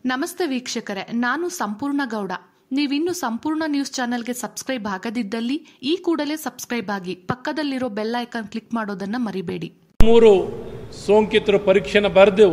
ನಮಸ್ತೆ ವೀಕ್ಷಕರೇ ನಾನು ಸಂಪೂರ್ಣ ಗೌಡ ನೀವಿನ್ನು ಸಂಪೂರ್ಣ ನ್ಯೂಸ್ ಚಾನೆಲ್ಗೆ ಸಬ್ಸ್ಕ್ರೈಬ್ ಆಗದಿದ್ದಲ್ಲಿ ಈ ಕೂಡಲೇ ಸಬ್ಸ್ಕ್ರೈಬ್ ಆಗಿ ಪಕ್ಕದಲ್ಲಿರೋ ಬೆಲ್ ಐಕಾನ್ ಕ್ಲಿಕ್ ಮಾಡೋದನ್ನ ಮರಿಬೇಡಿ ಮೂರು ಸೋಂಕಿತರು ಪರೀಕ್ಷೆನ ಬರೆದು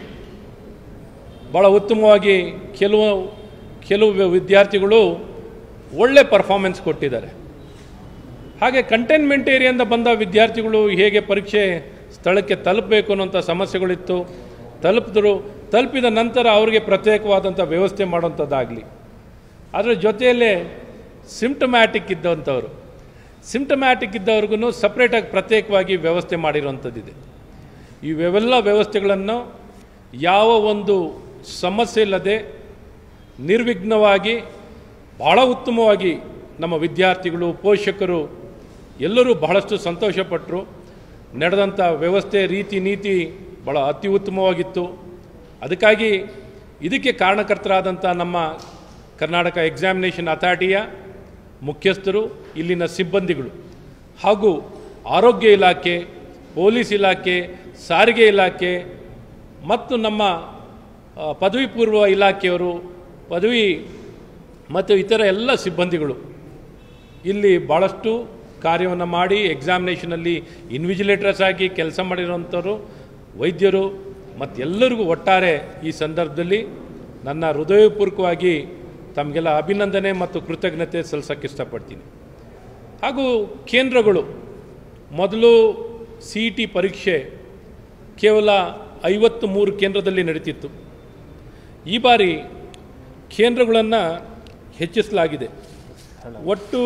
ಭಾಳ ಉತ್ತಮವಾಗಿ ಕೆಲವು ಕೆಲವು ವಿದ್ಯಾರ್ಥಿಗಳು ಒಳ್ಳೆ ಪರ್ಫಾರ್ಮೆನ್ಸ್ ಕೊಟ್ಟಿದ್ದಾರೆ ಹಾಗೆ ಕಂಟೈನ್ಮೆಂಟ್ ಏರಿಯಿಂದ ಬಂದ ವಿದ್ಯಾರ್ಥಿಗಳು ಹೇಗೆ ಪರೀಕ್ಷೆ ಸ್ಥಳಕ್ಕೆ ತಲುಪಬೇಕು ಅನ್ನೋಂಥ ಸಮಸ್ಯೆಗಳಿತ್ತು ತಲುಪಿದ್ರು ತಲುಪಿದ ನಂತರ ಅವರಿಗೆ ಪ್ರತ್ಯೇಕವಾದಂಥ ವ್ಯವಸ್ಥೆ ಮಾಡುವಂಥದ್ದಾಗಲಿ ಅದರ ಜೊತೆಯಲ್ಲೇ ಸಿಂಪ್ಟಮ್ಯಾಟಿಕ್ ಇದ್ದಂಥವ್ರು ಸಿಂಪ್ಟಮ್ಯಾಟಿಕ್ ಇದ್ದವ್ರಿಗೂ ಸಪ್ರೇಟಾಗಿ ಪ್ರತ್ಯೇಕವಾಗಿ ವ್ಯವಸ್ಥೆ ಮಾಡಿರುವಂಥದ್ದಿದೆ ಇವೆಲ್ಲ ವ್ಯವಸ್ಥೆಗಳನ್ನು ಯಾವ ಒಂದು ಸಮಸ್ಯೆ ಇಲ್ಲದೆ ನಿರ್ವಿಘ್ನವಾಗಿ ಬಹಳ ಉತ್ತಮವಾಗಿ ನಮ್ಮ ವಿದ್ಯಾರ್ಥಿಗಳು ಪೋಷಕರು ಎಲ್ಲರೂ ಬಹಳಷ್ಟು ಸಂತೋಷಪಟ್ಟರು ನಡೆದಂಥ ವ್ಯವಸ್ಥೆ ರೀತಿ ನೀತಿ ಭಾಳ ಅತಿ ಉತ್ತಮವಾಗಿತ್ತು ಅದಕ್ಕಾಗಿ ಇದಕ್ಕೆ ಕಾರಣಕರ್ತರಾದಂಥ ನಮ್ಮ ಕರ್ನಾಟಕ ಎಕ್ಸಾಮಿನೇಷನ್ ಅಥಾರಿಟಿಯ ಮುಖ್ಯಸ್ಥರು ಇಲ್ಲಿನ ಸಿಬ್ಬಂದಿಗಳು ಹಾಗೂ ಆರೋಗ್ಯ ಇಲಾಖೆ ಪೊಲೀಸ್ ಇಲಾಖೆ ಸಾರಿಗೆ ಇಲಾಖೆ ಮತ್ತು ನಮ್ಮ ಆ, ಪದವಿ ಪೂರ್ವ ಇಲಾಖೆಯವರು ಪದವಿ ಮತ್ತು ಇತರ ಎಲ್ಲ ಸಿಬ್ಬಂದಿಗಳು ಇಲ್ಲಿ ಭಾಳಷ್ಟು ಕಾರ್ಯವನ್ನು ಮಾಡಿ ಎಕ್ಸಾಮಿನೇಷನಲ್ಲಿ ಇನ್ವಿಜಿಲೇಟರ್ಸ್ ಆಗಿ ಕೆಲಸ ಮಾಡಿರೋಂಥವ್ರು ವೈದ್ಯರು ಮತ್ತು ಎಲ್ಲರಿಗೂ ಒಟ್ಟಾರೆ ಈ ಸಂದರ್ಭದಲ್ಲಿ ನನ್ನ ಹೃದಯಪೂರ್ವಕವಾಗಿ ತಮಗೆಲ್ಲ ಅಭಿನಂದನೆ ಮತ್ತು ಕೃತಜ್ಞತೆ ಸಲ್ಲಿಸೋಕ್ಕೆ ಇಷ್ಟಪಡ್ತೀನಿ ಹಾಗೂ ಕೇಂದ್ರಗಳು ಮೊದಲು ಸಿ ಇ ಟಿ ಪರೀಕ್ಷೆ ಕೇವಲ ಐವತ್ತು ಮೂರು ಕೇಂದ್ರದಲ್ಲಿ ನಡೀತಿತ್ತು ಈ ಬಾರಿ ಕೇಂದ್ರಗಳನ್ನು ಹೆಚ್ಚಿಸಲಾಗಿದೆ ಒಟ್ಟು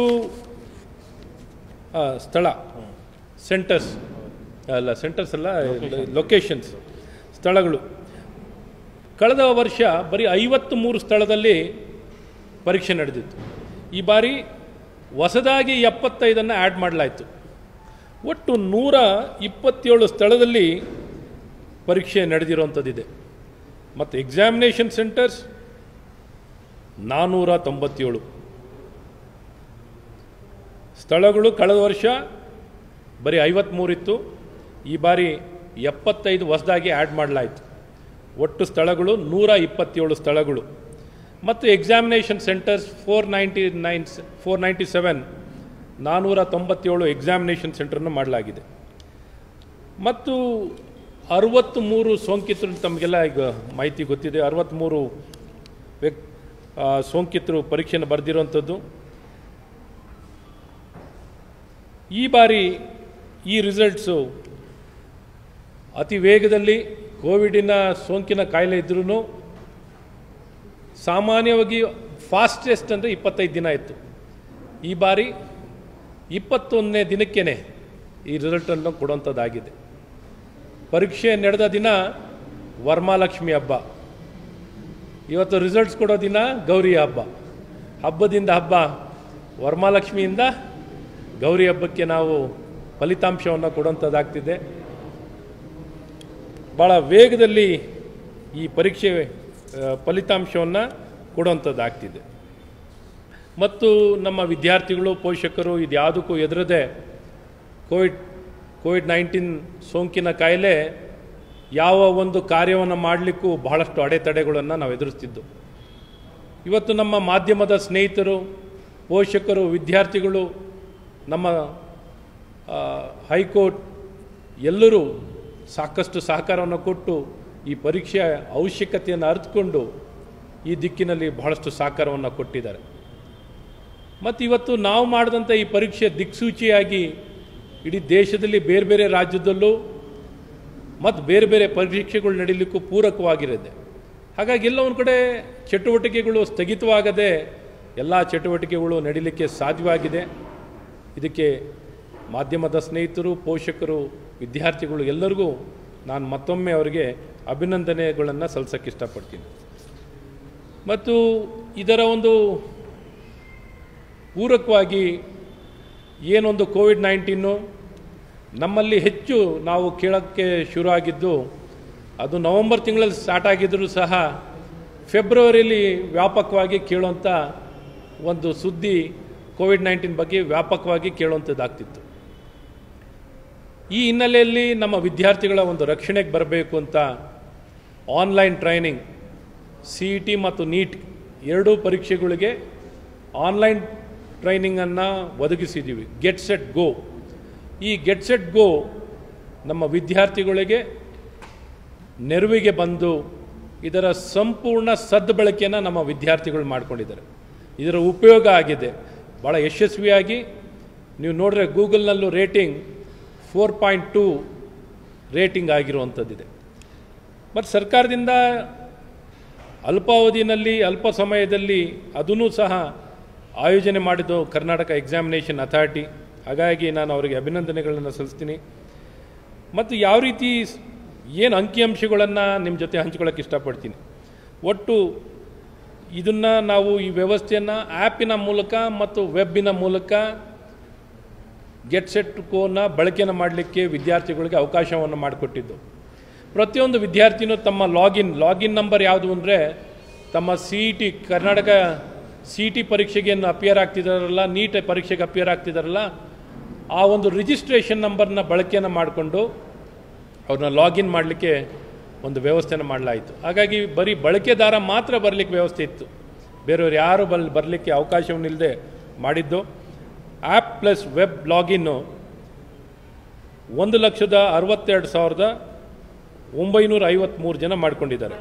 ಆ, ಸ್ಥಳ ಸೆಂಟರ್ಸ್ ಅಲ್ಲ ಸೆಂಟರ್ಸ್ ಅಲ್ಲ ಲೊಕೇಶನ್ಸ್ ಸ್ಥಳಗಳು ಕಳೆದ ವರ್ಷ ಬರೀ ಐವತ್ತು ಮೂರು ಸ್ಥಳದಲ್ಲಿ ಪರೀಕ್ಷೆ ನಡೆದಿತ್ತು ಈ ಬಾರಿ ಹೊಸದಾಗಿ ಎಪ್ಪತ್ತೈದನ್ನು ಆ್ಯಡ್ ಮಾಡಲಾಯಿತು ಒಟ್ಟು ನೂರ ಇಪ್ಪತ್ತೇಳು ಸ್ಥಳದಲ್ಲಿ ಪರೀಕ್ಷೆ ನಡೆದಿರುವಂಥದ್ದಿದೆ ಮತ್ತು ಎಕ್ಸಾಮಿನೇಷನ್ ಸೆಂಟರ್ಸ್ ನಾನ್ನೂರ ತೊಂಬತ್ತೇಳು ಸ್ಥಳಗಳು ಕಳೆದ ವರ್ಷ ಬರೀ ಐವತ್ತ್ಮೂರಿತ್ತು ಈ ಬಾರಿ ಎಪ್ಪತ್ತೈದು ಹೊಸದಾಗಿ ಆ್ಯಡ್ ಮಾಡಲಾಯಿತು ಒಟ್ಟು ಸ್ಥಳಗಳು ನೂರ ಇಪ್ಪತ್ತೇಳು ಸ್ಥಳಗಳು ಮತ್ತು examination centres four ninety nine four ninety seven ನಾನ್ನೂರ ತೊಂಬತ್ತೇಳು ಎಕ್ಸಾಮಿನೇಷನ್ ಸೆಂಟರನ್ನು ಮಾಡಲಾಗಿದೆ ಮತ್ತು ಅರವತ್ತ್ ಮೂರು ಸೋಂಕಿತರು ತಮಗೆಲ್ಲ ಈಗ ಮಾಹಿತಿ ಗೊತ್ತಿದೆ ಅರವತ್ತ್ಮೂರು ವ್ಯಕ್ ಆ, ಸೋಂಕಿತರು ಪರೀಕ್ಷೆಯನ್ನು ಬರೆದಿರುವಂಥದ್ದು ಈ ಬಾರಿ ಈ ರಿಸಲ್ಟ್ಸು ಅತಿ ವೇಗದಲ್ಲಿ ಕೋವಿಡಿನ ಸೋಂಕಿನ ಕಾಯಿಲೆ ಇದ್ರೂ ಸಾಮಾನ್ಯವಾಗಿ ಫಾಸ್ಟೆಸ್ಟ್ ಅಂದರೆ ಇಪ್ಪತ್ತೈದು ದಿನ ಇತ್ತು ಈ ಬಾರಿ ಇಪ್ಪತ್ತೊಂದನೇ ದಿನಕ್ಕೇ ಈ ರಿಸಲ್ಟನ್ನು ಕೊಡುವಂಥದ್ದಾಗಿದೆ ಪರೀಕ್ಷೆ ನಡೆದ ದಿನ ವರಮಹಾಲಕ್ಷ್ಮಿ ಹಬ್ಬ ಇವತ್ತು ರಿಸಲ್ಟ್ಸ್ ಕೊಡೋ ದಿನ ಗೌರಿ ಹಬ್ಬ ಹಬ್ಬದಿಂದ ಹಬ್ಬ ವರಮಹಾಲಕ್ಷ್ಮಿಯಿಂದ ಗೌರಿ ಹಬ್ಬಕ್ಕೆ ನಾವು ಫಲಿತಾಂಶವನ್ನು ಕೊಡುವಂಥದ್ದಾಗ್ತಿದೆ ಭಾಳ ವೇಗದಲ್ಲಿ ಈ ಪರೀಕ್ಷೆ ಫಲಿತಾಂಶವನ್ನು ಕೊಡುವಂಥದ್ದಾಗ್ತಿದೆ ಮತ್ತು ನಮ್ಮ ವಿದ್ಯಾರ್ಥಿಗಳು ಪೋಷಕರು ಇದ್ಯಾವುದಕ್ಕೂ ಎದುರದೆ ಕೋವಿಡ್ ಕೋವಿಡ್ ನೈನ್ಟೀನ್ ಸೋಂಕಿನ ಕಾಯಿಲೆ ಯಾವ ಒಂದು ಕಾರ್ಯವನ್ನು ಮಾಡಲಿಕ್ಕೂ ಬಹಳಷ್ಟು ಅಡೆತಡೆಗಳನ್ನು ನಾವು ಎದುರಿಸ್ತಿದ್ದು ಇವತ್ತು ನಮ್ಮ ಮಾಧ್ಯಮದ ಸ್ನೇಹಿತರು ಪೋಷಕರು ವಿದ್ಯಾರ್ಥಿಗಳು ನಮ್ಮ ಆ, ಹೈಕೋರ್ಟ್ ಎಲ್ಲರೂ ಸಾಕಷ್ಟು ಸಹಕಾರವನ್ನು ಕೊಟ್ಟು ಈ ಪರೀಕ್ಷೆಯ ಅವಶ್ಯಕತೆಯನ್ನು ಅರಿತುಕೊಂಡು ಈ ದಿಕ್ಕಿನಲ್ಲಿ ಬಹಳಷ್ಟು ಸಹಕಾರವನ್ನು ಕೊಟ್ಟಿದ್ದಾರೆ ಮತ್ತು ಇವತ್ತು ನಾವು ಮಾಡಿದಂಥ ಈ ಪರೀಕ್ಷೆ ದಿಕ್ಸೂಚಿಯಾಗಿ ಇಡೀ ದೇಶದಲ್ಲಿ ಬೇರೆ ಬೇರೆ ರಾಜ್ಯದಲ್ಲೂ ಮತ್ತು ಬೇರೆ ಬೇರೆ ಪರೀಕ್ಷೆಗಳು ನಡೀಲಿಕ್ಕೂ ಪೂರಕವಾಗಿರುತ್ತೆ ಹಾಗಾಗಿ ಎಲ್ಲ ಒಂದು ಕಡೆ ಚಟುವಟಿಕೆಗಳು ಸ್ಥಗಿತವಾಗದೆ ಎಲ್ಲ ಚಟುವಟಿಕೆಗಳು ನಡೀಲಿಕ್ಕೆ ಸಾಧ್ಯವಾಗಿದೆ ಇದಕ್ಕೆ ಮಾಧ್ಯಮದ ಸ್ನೇಹಿತರು ಪೋಷಕರು ವಿದ್ಯಾರ್ಥಿಗಳು ಎಲ್ಲರಿಗೂ ನಾನು ಮತ್ತೊಮ್ಮೆ ಅವರಿಗೆ ಅಭಿನಂದನೆಗಳನ್ನು ಸಲ್ಲಿಸೋಕ್ಕೆ ಇಷ್ಟಪಡ್ತೀನಿ ಮತ್ತು ಇದರ ಒಂದು ಪೂರಕವಾಗಿ ಏನೊಂದು ಕೋವಿಡ್ ನೈನ್ಟೀನು ನಮ್ಮಲ್ಲಿ ಹೆಚ್ಚು ನಾವು ಕೇಳೋಕ್ಕೆ ಶುರು ಆಗಿದ್ದು ಅದು ನವೆಂಬರ್ ತಿಂಗಳಲ್ಲಿ ಸ್ಟಾರ್ಟ್ ಆಗಿದ್ದರೂ ಸಹ ಫೆಬ್ರವರಿಲಿ ವ್ಯಾಪಕವಾಗಿ ಕೇಳುವಂಥ ಒಂದು ಸುದ್ದಿ ಕೋವಿಡ್ ನೈನ್ಟೀನ್ ಬಗ್ಗೆ ವ್ಯಾಪಕವಾಗಿ ಕೇಳುವಂಥದ್ದಾಗ್ತಿತ್ತು ಈ ಹಿನ್ನೆಲೆಯಲ್ಲಿ ನಮ್ಮ ವಿದ್ಯಾರ್ಥಿಗಳ ಒಂದು ರಕ್ಷಣೆಗೆ ಬರಬೇಕು ಅಂತ online training C E T ಮತ್ತು ನೀಟ್ ಎರಡೂ ಪರೀಕ್ಷೆಗಳಿಗೆ ಆನ್ಲೈನ್ ಟ್ರೈನಿಂಗನ್ನು ಒದಗಿಸಿದ್ದೀವಿ ಗೆಟ್ ಸೆಟ್ ಗೋ ಈ ಗೆಟ್ ಸೆಟ್ ಗೋ ನಮ್ಮ ವಿದ್ಯಾರ್ಥಿಗಳಿಗೆ ನೆರವಿಗೆ ಬಂದು ಇದರ ಸಂಪೂರ್ಣ ಸದ್ಬಳಕೆಯನ್ನು ನಮ್ಮ ವಿದ್ಯಾರ್ಥಿಗಳು ಮಾಡ್ಕೊಂಡಿದ್ದಾರೆ ಇದರ ಉಪಯೋಗ ಆಗಿದೆ ಭಾಳ ಯಶಸ್ವಿಯಾಗಿ ನೀವು ನೋಡಿದ್ರೆ ಗೂಗಲ್ನಲ್ಲೂ rating four point two rating ಆಗಿರುವಂಥದ್ದಿದೆ ಮತ್ತು ಸರ್ಕಾರದಿಂದ ಅಲ್ಪಾವಧಿನಲ್ಲಿ ಅಲ್ಪ ಸಮಯದಲ್ಲಿ ಅದನ್ನೂ ಸಹ ಆಯೋಜನೆ ಮಾಡಿದ್ದು ಕರ್ನಾಟಕ ಎಕ್ಸಾಮಿನೇಷನ್ ಅಥಾರಿಟಿ ಹಾಗಾಗಿ ನಾನು ಅವರಿಗೆ ಅಭಿನಂದನೆಗಳನ್ನು ಸಲ್ಲಿಸ್ತೀನಿ ಮತ್ತು ಯಾವ ರೀತಿ ಏನು ಅಂಕಿಅಂಶಗಳನ್ನು ನಿಮ್ಮ ಜೊತೆ ಹಂಚ್ಕೊಳ್ಳೋಕೆ ಇಷ್ಟಪಡ್ತೀನಿ ಒಟ್ಟು ಇದನ್ನು ನಾವು ಈ ವ್ಯವಸ್ಥೆಯನ್ನು ಆ್ಯಪಿನ ಮೂಲಕ ಮತ್ತು ವೆಬ್ಬಿನ ಮೂಲಕ ಗೆಟ್ ಸೆಟ್ ಕೋನ ಬಳಕೆಯನ್ನು ಮಾಡಲಿಕ್ಕೆ ವಿದ್ಯಾರ್ಥಿಗಳಿಗೆ ಅವಕಾಶವನ್ನು ಮಾಡಿಕೊಟ್ಟಿದ್ದು ಪ್ರತಿಯೊಂದು ವಿದ್ಯಾರ್ಥಿನೂ ತಮ್ಮ ಲಾಗಿನ್ ಲಾಗಿನ್ ನಂಬರ್ ಯಾವುದು ಅಂದರೆ ತಮ್ಮ C E T Karnataka C E T ಪರೀಕ್ಷೆಗೆ ಏನು ಅಪಿಯರ್ ಆಗ್ತಿದ್ದಾರಲ್ಲ ನೀಟ್ ಪರೀಕ್ಷೆಗೆ ಅಪಿಯರ್ ಆಗ್ತಿದ್ದಾರಲ್ಲ ಆ ಒಂದು ರಿಜಿಸ್ಟ್ರೇಷನ್ ನಂಬರ್ನ ಬಳಕೆಯನ್ನು ಮಾಡಿಕೊಂಡು ಅವ್ರನ್ನ ಲಾಗಿನ್ ಮಾಡಲಿಕ್ಕೆ ಒಂದು ವ್ಯವಸ್ಥೆನ ಮಾಡಲಾಯಿತು ಹಾಗಾಗಿ ಬರೀ ಬಳಕೆದಾರ ಮಾತ್ರ ಬರಲಿಕ್ಕೆ ವ್ಯವಸ್ಥೆ ಇತ್ತು ಬೇರೆಯವ್ರು ಯಾರು ಬಲ್ ಬರಲಿಕ್ಕೆ ಅವಕಾಶವನ್ನಿಲ್ಲದೆ ಮಾಡಿದ್ದು ಆ್ಯಪ್ ಪ್ಲಸ್ ವೆಬ್ ಲಾಗಿನ್ನು ಒಂದು ಲಕ್ಷದ ಅರವತ್ತೆರಡು ಸಾವಿರದ ಒಂಬೈನೂರ ಐವತ್ತ್ಮೂರು ಜನ ಮಾಡ್ಕೊಂಡಿದ್ದಾರೆ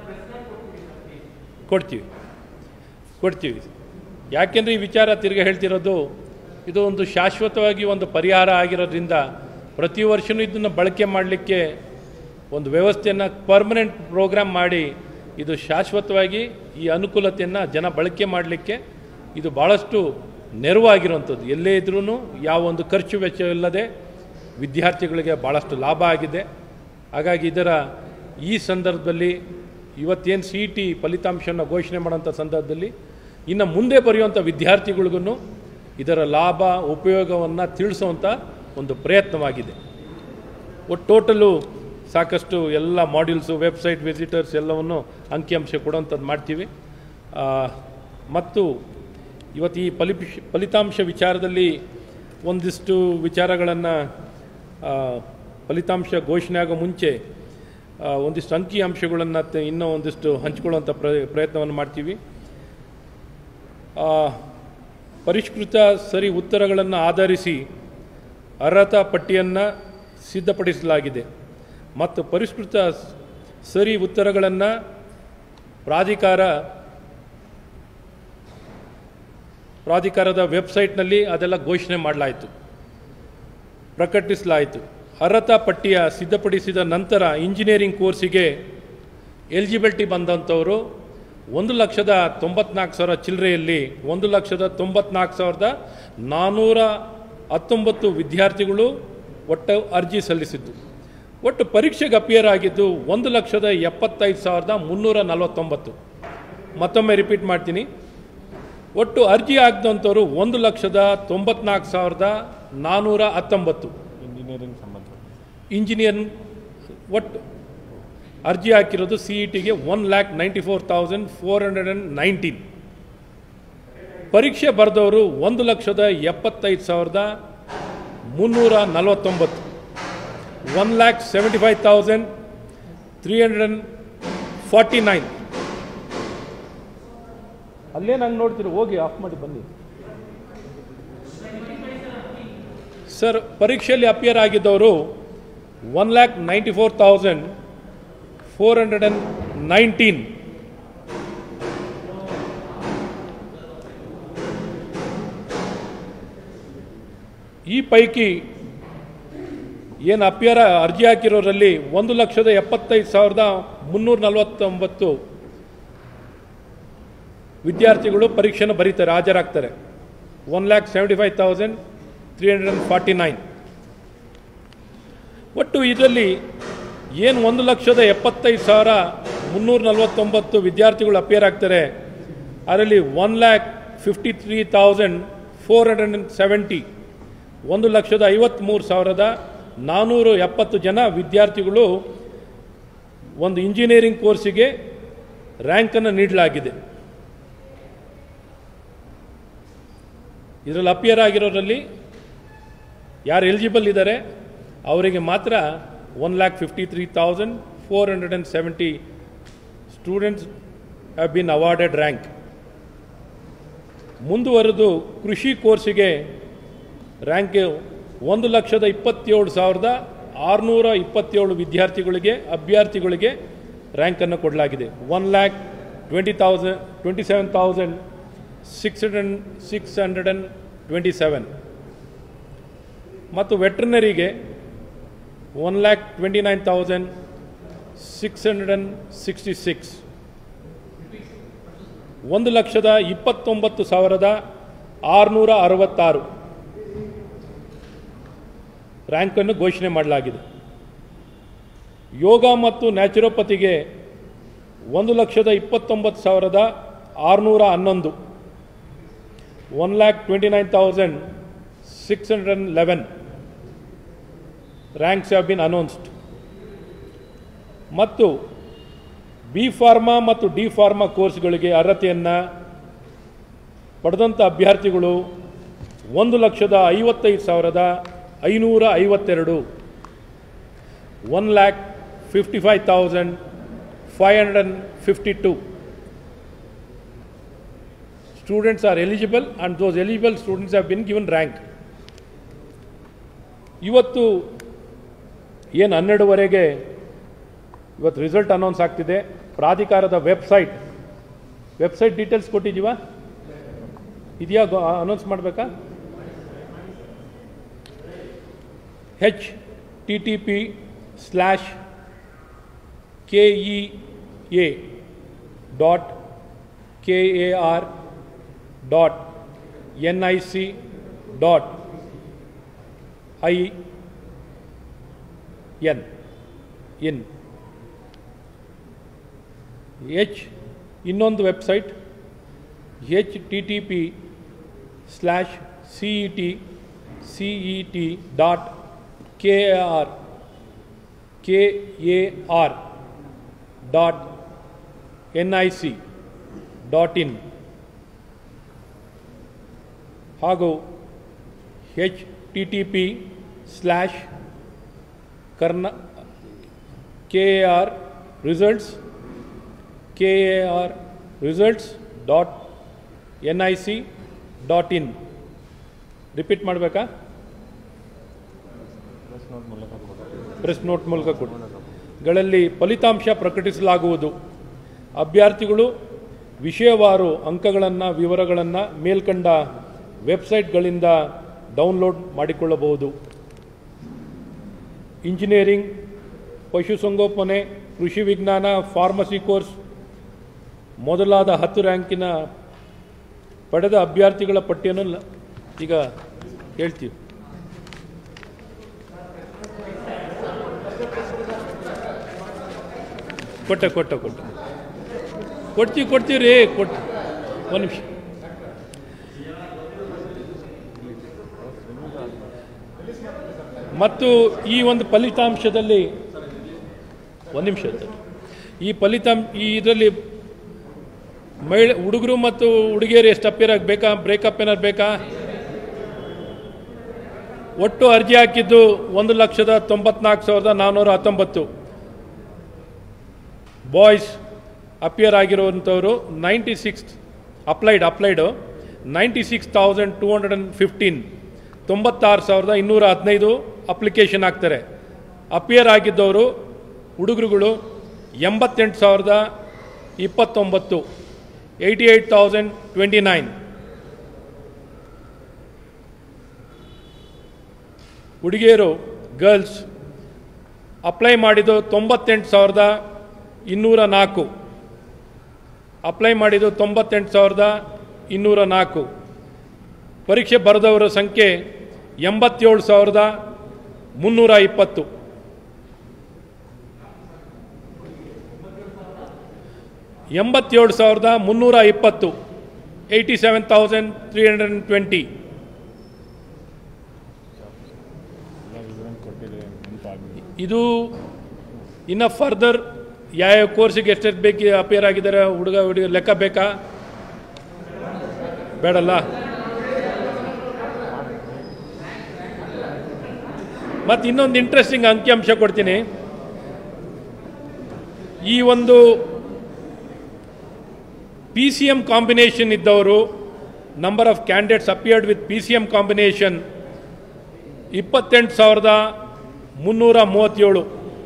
ಕೊಡ್ತೀವಿ ಕೊಡ್ತೀವಿ ಯಾಕೆಂದರೆ ಈ ವಿಚಾರ ತಿರ್ಗಿ ಹೇಳ್ತಿರೋದು ಇದು ಒಂದು ಶಾಶ್ವತವಾಗಿ ಒಂದು ಪರಿಹಾರ ಆಗಿರೋದ್ರಿಂದ ಪ್ರತಿ ವರ್ಷವೂ ಇದನ್ನು ಬಳಕೆ ಮಾಡಲಿಕ್ಕೆ ಒಂದು ವ್ಯವಸ್ಥೆಯನ್ನು ಪರ್ಮನೆಂಟ್ ಪ್ರೋಗ್ರಾಮ್ ಮಾಡಿ ಇದು ಶಾಶ್ವತವಾಗಿ ಈ ಅನುಕೂಲತೆಯನ್ನು ಜನ ಬಳಕೆ ಮಾಡಲಿಕ್ಕೆ ಇದು ಭಾಳಷ್ಟು ನೆರವಾಗಿರುವಂಥದ್ದು ಎಲ್ಲೇ ಇದ್ರೂ ಯಾವ ಒಂದು ಖರ್ಚು ವೆಚ್ಚವಿಲ್ಲದೆ ವಿದ್ಯಾರ್ಥಿಗಳಿಗೆ ಭಾಳಷ್ಟು ಲಾಭ ಆಗಿದೆ ಹಾಗಾಗಿ ಇದರ ಈ ಸಂದರ್ಭದಲ್ಲಿ ಇವತ್ತೇನು ಸಿ ಇ ಟಿ ಫಲಿತಾಂಶವನ್ನು ಘೋಷಣೆ ಮಾಡೋಂಥ ಸಂದರ್ಭದಲ್ಲಿ ಇನ್ನು ಮುಂದೆ ಬರೆಯುವಂಥ ವಿದ್ಯಾರ್ಥಿಗಳಿಗೂ ಇದರ ಲಾಭ ಉಪಯೋಗವನ್ನು ತಿಳಿಸುವಂಥ ಒಂದು ಪ್ರಯತ್ನವಾಗಿದೆ ಒಟ್ಟು ಟೋಟಲು ಸಾಕಷ್ಟು ಎಲ್ಲ ಮಾಡ್ಯೂಲ್ಸು ವೆಬ್ಸೈಟ್ ವಿಸಿಟರ್ಸ್ ಎಲ್ಲವನ್ನು ಅಂಕಿಅಂಶ ಕೊಡುವಂಥದ್ದು ಮಾಡ್ತೀವಿ ಆ, ಮತ್ತು ಇವತ್ತು ಈ ಫಲಿಪಿಶ್ ಫಲಿತಾಂಶ ವಿಚಾರದಲ್ಲಿ ಒಂದಿಷ್ಟು ವಿಚಾರಗಳನ್ನು ಫಲಿತಾಂಶ ಘೋಷಣೆ ಆಗೋ ಮುಂಚೆ ಆ, ಒಂದಿಷ್ಟು ಅಂಕಿ ಅಂಶಗಳನ್ನು ತ- ಇನ್ನೂ ಒಂದಿಷ್ಟು ಹಂಚಿಕೊಳ್ಳುವಂಥ ಪ್ರ ಪ್ರಯತ್ನವನ್ನು ಮಾಡ್ತೀವಿ ಆ, ಪರಿಷ್ಕೃತ ಸರಿ ಉತ್ತರಗಳನ್ನು ಆಧರಿಸಿ ಅರ್ಹತಾ ಪಟ್ಟಿಯನ್ನು ಸಿದ್ಧಪಡಿಸಲಾಗಿದೆ ಮತ್ತು ಪರಿಷ್ಕೃತ ಸ್- ಸರಿ ಉತ್ತರಗಳನ್ನು ಪ್ರಾಧಿಕಾರ ಪ್ರಾಧಿಕಾರದ ವೆಬ್ಸೈಟ್ನಲ್ಲಿ ಅದೆಲ್ಲ ಘೋಷಣೆ ಮಾಡಲಾಯಿತು ಪ್ರಕಟಿಸಲಾಯಿತು ಅರ್ಹತಾ ಪಟ್ಟಿಯ ಸಿದ್ಧಪಡಿಸಿದ ನಂತರ ಇಂಜಿನಿಯರಿಂಗ್ ಕೋರ್ಸಿಗೆ ಎಲಿಜಿಬಿಲಿಟಿ ಬಂದಂಥವರು ಒಂದು ಲಕ್ಷದ ತೊಂಬತ್ನಾಲ್ಕು ಸಾವಿರ ಚಿಲ್ಲರೆಯಲ್ಲಿ ಒಂದು ಲಕ್ಷದ ತೊಂಬತ್ನಾಲ್ಕು ಸಾವಿರದ ನಾನ್ನೂರ ಹತ್ತೊಂಬತ್ತು ವಿದ್ಯಾರ್ಥಿಗಳು ಒಟ್ಟು ಅರ್ಜಿ ಸಲ್ಲಿಸಿದ್ದು ಒಟ್ಟು ಪರೀಕ್ಷೆಗೆ ಅಪಿಯರ್ ಆಗಿದ್ದು ಒಂದು ಲಕ್ಷದ ಎಪ್ಪತ್ತೈದು ಸಾವಿರದ ಮುನ್ನೂರ ನಲವತ್ತೊಂಬತ್ತು ಮತ್ತೊಮ್ಮೆ ರಿಪೀಟ್ ಮಾಡ್ತೀನಿ ಒಟ್ಟು ಅರ್ಜಿ ಆಗಿದಂಥವ್ರು ಒಂದು ಲಕ್ಷದ ತೊಂಬತ್ನಾಲ್ಕು ಸಾವಿರದ ನಾನ್ನೂರ ಹತ್ತೊಂಬತ್ತು ಇಂಜಿನಿಯರಿಂಗ್ ಸಂಬಂಧ ಇಂಜಿನಿಯರ್ ಒಟ್ಟು ಅರ್ಜಿ ಹಾಕಿರೋದು ಸಿ ಇ ಟಿಗೆ one lakh ninety four thousand four hundred and nineteen ಪರೀಕ್ಷೆ ಬರೆದವರು ಒಂದು ಲಕ್ಷದ ಎಪ್ಪತ್ತೈದು ಸಾವಿರದ ಮುನ್ನೂರ ನಲವತ್ತೊಂಬತ್ತು one lakh seventy five thousand three hundred and forty nine ಅಲ್ಲೇ ನಂಗೆ ನೋಡ್ತೀರಿ ಹೋಗಿ ಆಫ್ ಮಾಡಿ ಬನ್ನಿ ಸರ್ ಪರೀಕ್ಷೆಯಲ್ಲಿ ಅಪಿಯರ್ ಆಗಿದ್ದವರು one lakh ninety four thousand four hundred and nineteen ಈ ಪೈಕಿ ಏನು ಅಪಿಯರ ಅರ್ಜಿ ಹಾಕಿರೋರಲ್ಲಿ ಒಂದು ಲಕ್ಷದ ಎಪ್ಪತ್ತೈದು ಸಾವಿರದ ಮುನ್ನೂರ ನಲವತ್ತೊಂಬತ್ತು ವಿದ್ಯಾರ್ಥಿಗಳು ಪರೀಕ್ಷೆನ ಬರೀತಾರೆ ಹಾಜರಾಗ್ತಾರೆ one lakh seventy five thousand three hundred and forty nine ಒಟ್ಟು ಇದರಲ್ಲಿ ಏನು ಒಂದು ಲಕ್ಷದ ಎಪ್ಪತ್ತೈದು ಸಾವಿರ ಮುನ್ನೂರ ನಲವತ್ತೊಂಬತ್ತು ವಿದ್ಯಾರ್ಥಿಗಳು ಅಪಿಯರ್ ಆಗ್ತಾರೆ ಅದರಲ್ಲಿ one lakh fifty three thousand four hundred and seventy ಒಂದು ಲಕ್ಷದ ಐವತ್ತ್ಮೂರು ಸಾವಿರದ ನಾನ್ನೂರು ಎಪ್ಪತ್ತು ಜನ ವಿದ್ಯಾರ್ಥಿಗಳು ಒಂದು ಇಂಜಿನಿಯರಿಂಗ್ ಕೋರ್ಸಿಗೆ ರ್ಯಾಂಕನ್ನು ನೀಡಲಾಗಿದೆ ಇದರಲ್ಲಿ ಅಪಿಯರ್ ಆಗಿರೋರಲ್ಲಿ ಯಾರು ಎಲಿಜಿಬಲ್ ಇದ್ದಾರೆ ಅವರಿಗೆ ಮಾತ್ರ one lakh fifty three thousand four hundred and seventy students have been awarded rank ಮುಂದುವರೆದು ಕೃಷಿ ಕೋರ್ಸಿಗೆ ರ್ಯಾಂಕ್ ಒಂದು ಲಕ್ಷದ ಇಪ್ಪತ್ತೇಳು ಸಾವಿರದ ಆರುನೂರ ಇಪ್ಪತ್ತೇಳು ವಿದ್ಯಾರ್ಥಿಗಳಿಗೆ ಅಭ್ಯರ್ಥಿಗಳಿಗೆ ರ್ಯಾಂಕನ್ನು ಕೊಡಲಾಗಿದೆ one lakh twenty thousand twenty seven thousand six hundred six hundred and twenty seven ಮತ್ತು ವೆಟ್ರನರಿಗೆ one lakh twenty nine thousand six hundred and sixty six ಒಂದು ಲಕ್ಷದ ಇಪ್ಪತ್ತೊಂಬತ್ತು ಸಾವಿರದ ಆರುನೂರ ಅರವತ್ತಾರು ರ್ಯಾಂಕನ್ನು ಘೋಷಣೆ ಮಾಡಲಾಗಿದೆ ಯೋಗ ಮತ್ತು ನ್ಯಾಚುರೋಪತಿಗೆ ಒಂದು ಲಕ್ಷದ ಇಪ್ಪತ್ತೊಂಬತ್ತು ಸಾವಿರದ ಆರುನೂರ ಹನ್ನೊಂದು one lakh twenty nine thousand six hundred and eleven ranks have been announced ಮತ್ತು ಬಿ ಫಾರ್ಮಾ ಮತ್ತು ಡಿ ಫಾರ್ಮಾ ಕೋರ್ಸ್ಗಳಿಗೆ ಅರ್ಹತೆಯನ್ನು ಪಡೆದಂಥ ಅಭ್ಯರ್ಥಿಗಳು ಒಂದು ಲಕ್ಷದ ಐವತ್ತೈದು ಸಾವಿರದ ಐನೂರ ಐವತ್ತೆರಡು one lakh fifty five thousand five hundred and fifty two students are eligible and those eligible students have been given rank ಇವತ್ತು ಏನು ಹನ್ನೆರಡುವರೆಗೆ ಇವತ್ತು ರಿಸಲ್ಟ್ ಅನೌನ್ಸ್ ಆಗ್ತಿದೆ ಪ್ರಾಧಿಕಾರದ ವೆಬ್ಸೈಟ್ ವೆಬ್ಸೈಟ್ ಡೀಟೇಲ್ಸ್ ಕೊಟ್ಟಿದ್ದೀವಾ ಇದೆಯಾ ಅನೌನ್ಸ್ ಮಾಡಬೇಕಾ H T T P slash K E A dot K A R dot N I C dot I N in H ಇನ್ನೊಂದು website H T T P slash C E T C E T dot K R K A R dot N I C dot in ಹಾಗೂ H T T P slash ಕರ್ನ K A R results K A R results dot N I C dot in repeat ಮಾಡಬೇಕಾ press note ಮೂಲಕ ಕೊಡಿ ಗಳಲ್ಲಿ ಫಲಿತಾಂಶ ಪ್ರಕಟಿಸಲಾಗುವುದು ಅಭ್ಯರ್ಥಿಗಳು ವಿಷಯವಾರು ಅಂಕಗಳನ್ನು ವಿವರಗಳನ್ನು ಮೇಲ್ಕಂಡ ವೆಬ್ಸೈಟ್ಗಳಿಂದ ಡೌನ್ಲೋಡ್ ಮಾಡಿಕೊಳ್ಳಬಹುದು ಇಂಜಿನಿಯರಿಂಗ್ ಪಶುಸಂಗೋಪನೆ ಕೃಷಿ ವಿಜ್ಞಾನ ಫಾರ್ಮಸಿ ಕೋರ್ಸ್ ಮೊದಲಾದ ಹತ್ತು ರ್ಯಾಂಕಿನ ಪಡೆದ ಅಭ್ಯರ್ಥಿಗಳ ಪಟ್ಟಿಯನ್ನು ಲ- ಈಗ ಹೇಳ್ತೀವಿ ಕೊಟ್ಟೆ ಕೊಟ್ಟೆ ಕೊಟ್ಟೆ ಕೊಡ್ತೀವಿ ಕೊಡ್ತೀವಿ ರೀ ಕೊಟ್ಟು ಒಂದು ನಿಮಿಷ ಮತ್ತು ಈ ಒಂದು ಫಲಿತಾಂಶದಲ್ಲಿ ಒಂದು ನಿಮಿಷ ಆಯ್ತು. ಈ ಫಲಿತಾಂಶ ಈ ಇದರಲ್ಲಿ ಮಹಿಳೆ ಹುಡುಗರು ಮತ್ತು ಹುಡುಗಿಯರು ಎಷ್ಟು ಅಪೇರ್ ಆಗಬೇಕಾ ಬ್ರೇಕಪ್ ಏನಾರು ಬೇಕಾ ಒಟ್ಟು ಅರ್ಜಿ ಹಾಕಿದ್ದು ಒಂದು ಲಕ್ಷದ ತೊಂಬತ್ನಾಲ್ಕು ಸಾವಿರದ ನಾನ್ನೂರ ಹತ್ತೊಂಬತ್ತು ಬಾಯ್ಸ್ ಅಪಿಯರ್ ಆಗಿರುವಂಥವರು ninety six applied applied ninety six thousand two hundred and fifteen ತೊಂಬತ್ತಾರು ಸಾವಿರದ ಇನ್ನೂರ ಹದಿನೈದು ಅಪ್ಲಿಕೇಶನ್ ಹಾಕ್ತಾರೆ ಅಪಿಯರ್ ಆಗಿದ್ದವರು ಹುಡುಗರುಗಳು ಎಂಬತ್ತೆಂಟು ಸಾವಿರದ ಇಪ್ಪತ್ತೊಂಬತ್ತು eighty eight thousand twenty nine ಹುಡುಗಿಯರು ಗರ್ಲ್ಸ್ ಅಪ್ಲೈ ಮಾಡಿದ್ದು ತೊಂಬತ್ತೆಂಟು ಸಾವಿರದ ಇನ್ನೂರ ನಾಲ್ಕು ಅಪ್ಲೈ ಮಾಡಿದ್ದು ತೊಂಬತ್ತೆಂಟು ಸಾವಿರದ ಇನ್ನೂರ ನಾಲ್ಕು ಪರೀಕ್ಷೆ ಬರೆದವರ ಸಂಖ್ಯೆ ಎಂಬತ್ತೇಳು ಸಾವಿರದ ಮುನ್ನೂರ ಇಪ್ಪತ್ತು ಎಂಬತ್ತೇಳು ಸಾವಿರದ ಮುನ್ನೂರ ಇಪ್ಪತ್ತು eighty seven thousand three hundred and twenty ಇದು ಇನ್ನು ಫರ್ದರ್ ಯಾವ ಕೋರ್ಸಿಗೆ ಎಷ್ಟೆಷ್ಟು ಬೇಕು ಅಪೇರ್ ಆಗಿದ್ದಾರೆ ಹುಡುಗ ಹುಡುಗ ಲೆಕ್ಕ ಬೇಕಾ ಬೇಡಲ್ಲ ಮತ್ತು ಇನ್ನೊಂದು ಇಂಟ್ರೆಸ್ಟಿಂಗ್ ಅಂಕಿಅಂಶ ಕೊಡ್ತೀನಿ ಈ ಒಂದು ಪಿ ಸಿ ಎಮ್ ಕಾಂಬಿನೇಷನ್ ಇದ್ದವರು number of candidates appeared with P C M combination ಇಪ್ಪತ್ತೆಂಟು ಸಾವಿರದ ಮುನ್ನೂರ ಮೂವತ್ತೇಳು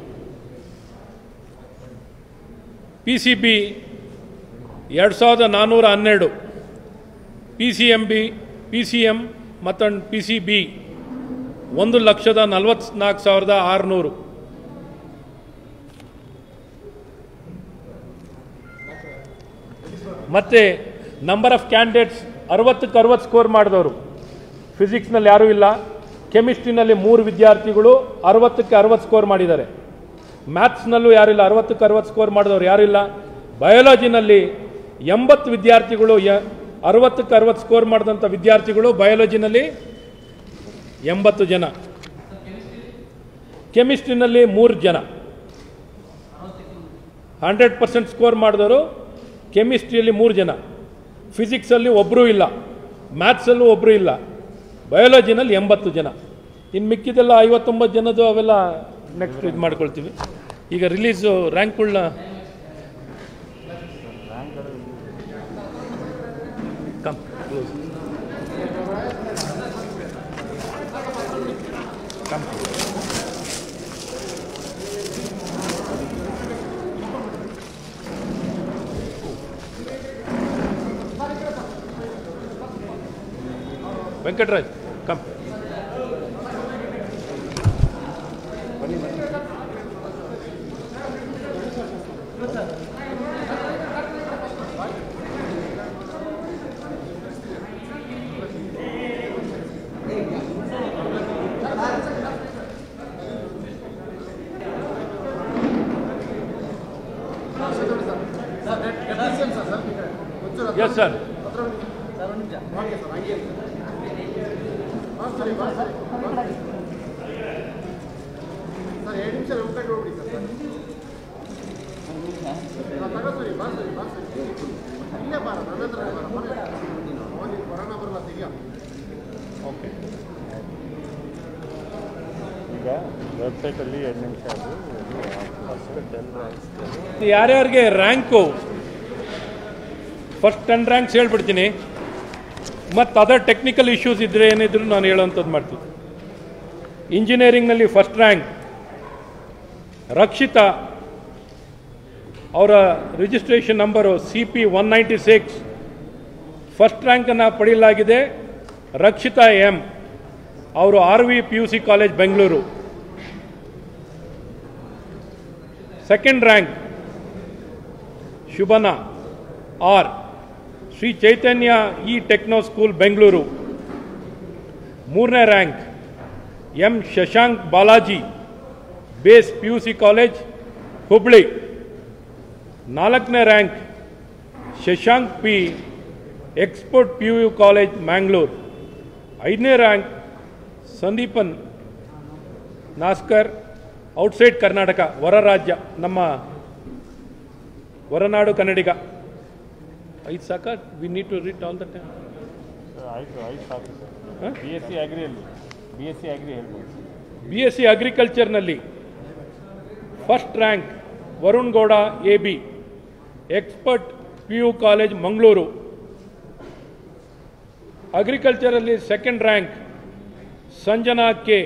ಪಿ ಸಿ ಬಿ ಎರಡು ಸಾವಿರದ ನಾನ್ನೂರ ಹನ್ನೆರಡು P C M B P C M ಮತ್ತೊಂದು ಪಿ ಸಿ ಬಿ ಒಂದು ಲಕ್ಷದ ನಲವತ್ನಾಲ್ಕು ಸಾವಿರದ ಆರುನೂರು ಮತ್ತು ನಂಬರ್ ಆಫ್ ಕ್ಯಾಂಡಿಡೇಟ್ಸ್ ಅರವತ್ತಕ್ಕೆ ಅರವತ್ತು ಸ್ಕೋರ್ ಮಾಡಿದವರು ಫಿಸಿಕ್ಸ್ನಲ್ಲಿ ಯಾರೂ ಇಲ್ಲ ಕೆಮಿಸ್ಟ್ರಿನಲ್ಲಿ ಮೂರು ವಿದ್ಯಾರ್ಥಿಗಳು ಅರವತ್ತಕ್ಕೆ ಅರವತ್ತು ಸ್ಕೋರ್ ಮಾಡಿದ್ದಾರೆ ಮ್ಯಾಥ್ಸ್ನಲ್ಲೂ ಯಾರಿಲ್ಲ ಅರವತ್ತಕ್ಕೆ ಅರವತ್ತು ಸ್ಕೋರ್ ಮಾಡಿದವರು ಯಾರಿಲ್ಲ ಬಯಾಲಜಿನಲ್ಲಿ ಎಂಬತ್ತು ವಿದ್ಯಾರ್ಥಿಗಳು ಯ ಅರವತ್ತಕ್ಕೆ ಅರವತ್ತು ಸ್ಕೋರ್ ಮಾಡಿದಂಥ ವಿದ್ಯಾರ್ಥಿಗಳು ಬಯಾಲಜಿನಲ್ಲಿ ಎಂಬತ್ತು ಜನ ಕೆಮಿಸ್ಟ್ರಿನಲ್ಲಿ ಮೂರು ಜನ ಹಂಡ್ರೆಡ್ ಪರ್ಸೆಂಟ್ ಸ್ಕೋರ್ ಮಾಡಿದವರು ಕೆಮಿಸ್ಟ್ರಿಯಲ್ಲಿ ಮೂರು ಜನ ಫಿಸಿಕ್ಸಲ್ಲಿ ಒಬ್ಬರೂ ಇಲ್ಲ ಮ್ಯಾಥ್ಸಲ್ಲೂ ಒಬ್ಬರೂ ಇಲ್ಲ ಬಯಾಲಜಿನಲ್ಲಿ ಎಂಬತ್ತು ಜನ ಇನ್ನು ಮಿಕ್ಕಿದೆಲ್ಲ ಐವತ್ತೊಂಬತ್ತು ಜನದ್ದು ಅವೆಲ್ಲ ನೆಕ್ಸ್ಟ್ ಇದು ಮಾಡ್ಕೊಳ್ತೀವಿ ಈಗ ರಿಲೀಸು ರ್ಯಾಂಕ್ಗಳನ್ನ come close come Venkataraj come S sir sir ಎರಡು ನಿಮಿಷ ವೆಬ್ಸೈಟ್ ಹೋಗ್ಬಿಡಿ ಸರ್ ತಗೋ ಸರಿ ಬಾ ಸರಿ ಬಾ ಸರಿ ಇಲ್ಲೇ ಬಾರ ನನ್ನ ಹತ್ರ ಬಾರ ಬರ ಹೋಗಿ ಕೊರೋನಾ ಬರಲ್ಲ ತೆಗಿಯ ಓಕೆ ಈಗ ವೆಬ್ಸೈಟಲ್ಲಿ ಎರಡು ನಿಮಿಷ ಅದು ಫಸ್ಟ್ ಟೆನ್ ರ್ಯಾಂಕ್ಸ್ ಯಾರ್ಯಾರಿಗೆ ರ್ಯಾಂಕು ಫಸ್ಟ್ ಟೆನ್ ರ್ಯಾಂಕ್ಸ್ ಹೇಳ್ಬಿಡ್ತೀನಿ ಮತ್ತು ಅದರ್ ಟೆಕ್ನಿಕಲ್ ಇಶ್ಯೂಸ್ ಇದ್ದರೆ ಏನಿದ್ರು ನಾನು ಹೇಳೋವಂಥದ್ದು ಮಾಡ್ತೀನಿ ಇಂಜಿನಿಯರಿಂಗ್ನಲ್ಲಿ ಫಸ್ಟ್ ರ್ಯಾಂಕ್ ರಕ್ಷಿತಾ ಅವರ registration number C P one ninety six first ರ್ಯಾಂಕನ್ನು ಪಡೆಯಲಾಗಿದೆ ರಕ್ಷಿತಾ ಎಂ ಅವರು R V P U C college Bengaluru second rank Shubhana R Shri Chaitanya E techno school Bengaluru ಮೂರನೇ rank M Shashank Balaji base P U C college Hubli ನಾಲ್ಕನೇ rank Shashank P export P U college Mangalore ಐದನೇ rank Sandeepan Naskar outside Karnataka ಹೊರ ರಾಜ್ಯ ನಮ್ಮ ಹೊರನಾಡು ಕನ್ನಡಿಗ ಐದು ಸಾಕ we need to read all the time ಆಯಿತು ಆಯ್ತು ಸಾಕು ಹಾಂ? ಸರ್ ಬಿ ಎಸ್ ಸಿ ಅಗ್ರಿಯಲ್ಲಿ ಬಿ ಎಸ್ ಸಿ ಅಗ್ರಿ ಹೇಳ್ಬೋದು ಬಿ ಎಸ್ ಸಿ ಅಗ್ರಿಕಲ್ಚರ್ನಲ್ಲಿ first rank Varun Gowda A B expert P U college Mangaluru ಅಗ್ರಿಕಲ್ಚರಲ್ಲಿ second rank Sanjana K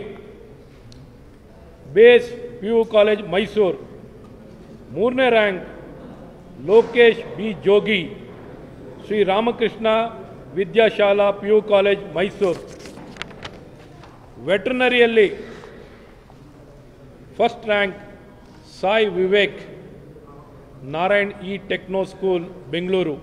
base P U college Mysuru ಮೂರನೇ rank Lokesh B Jogi Shri Ramakrishna Vidyashala P U college Mysuru ವೆಟರ್ನರಿಯಲ್ಲಿ first rank Sai Vivek Narayan E techno school Bengaluru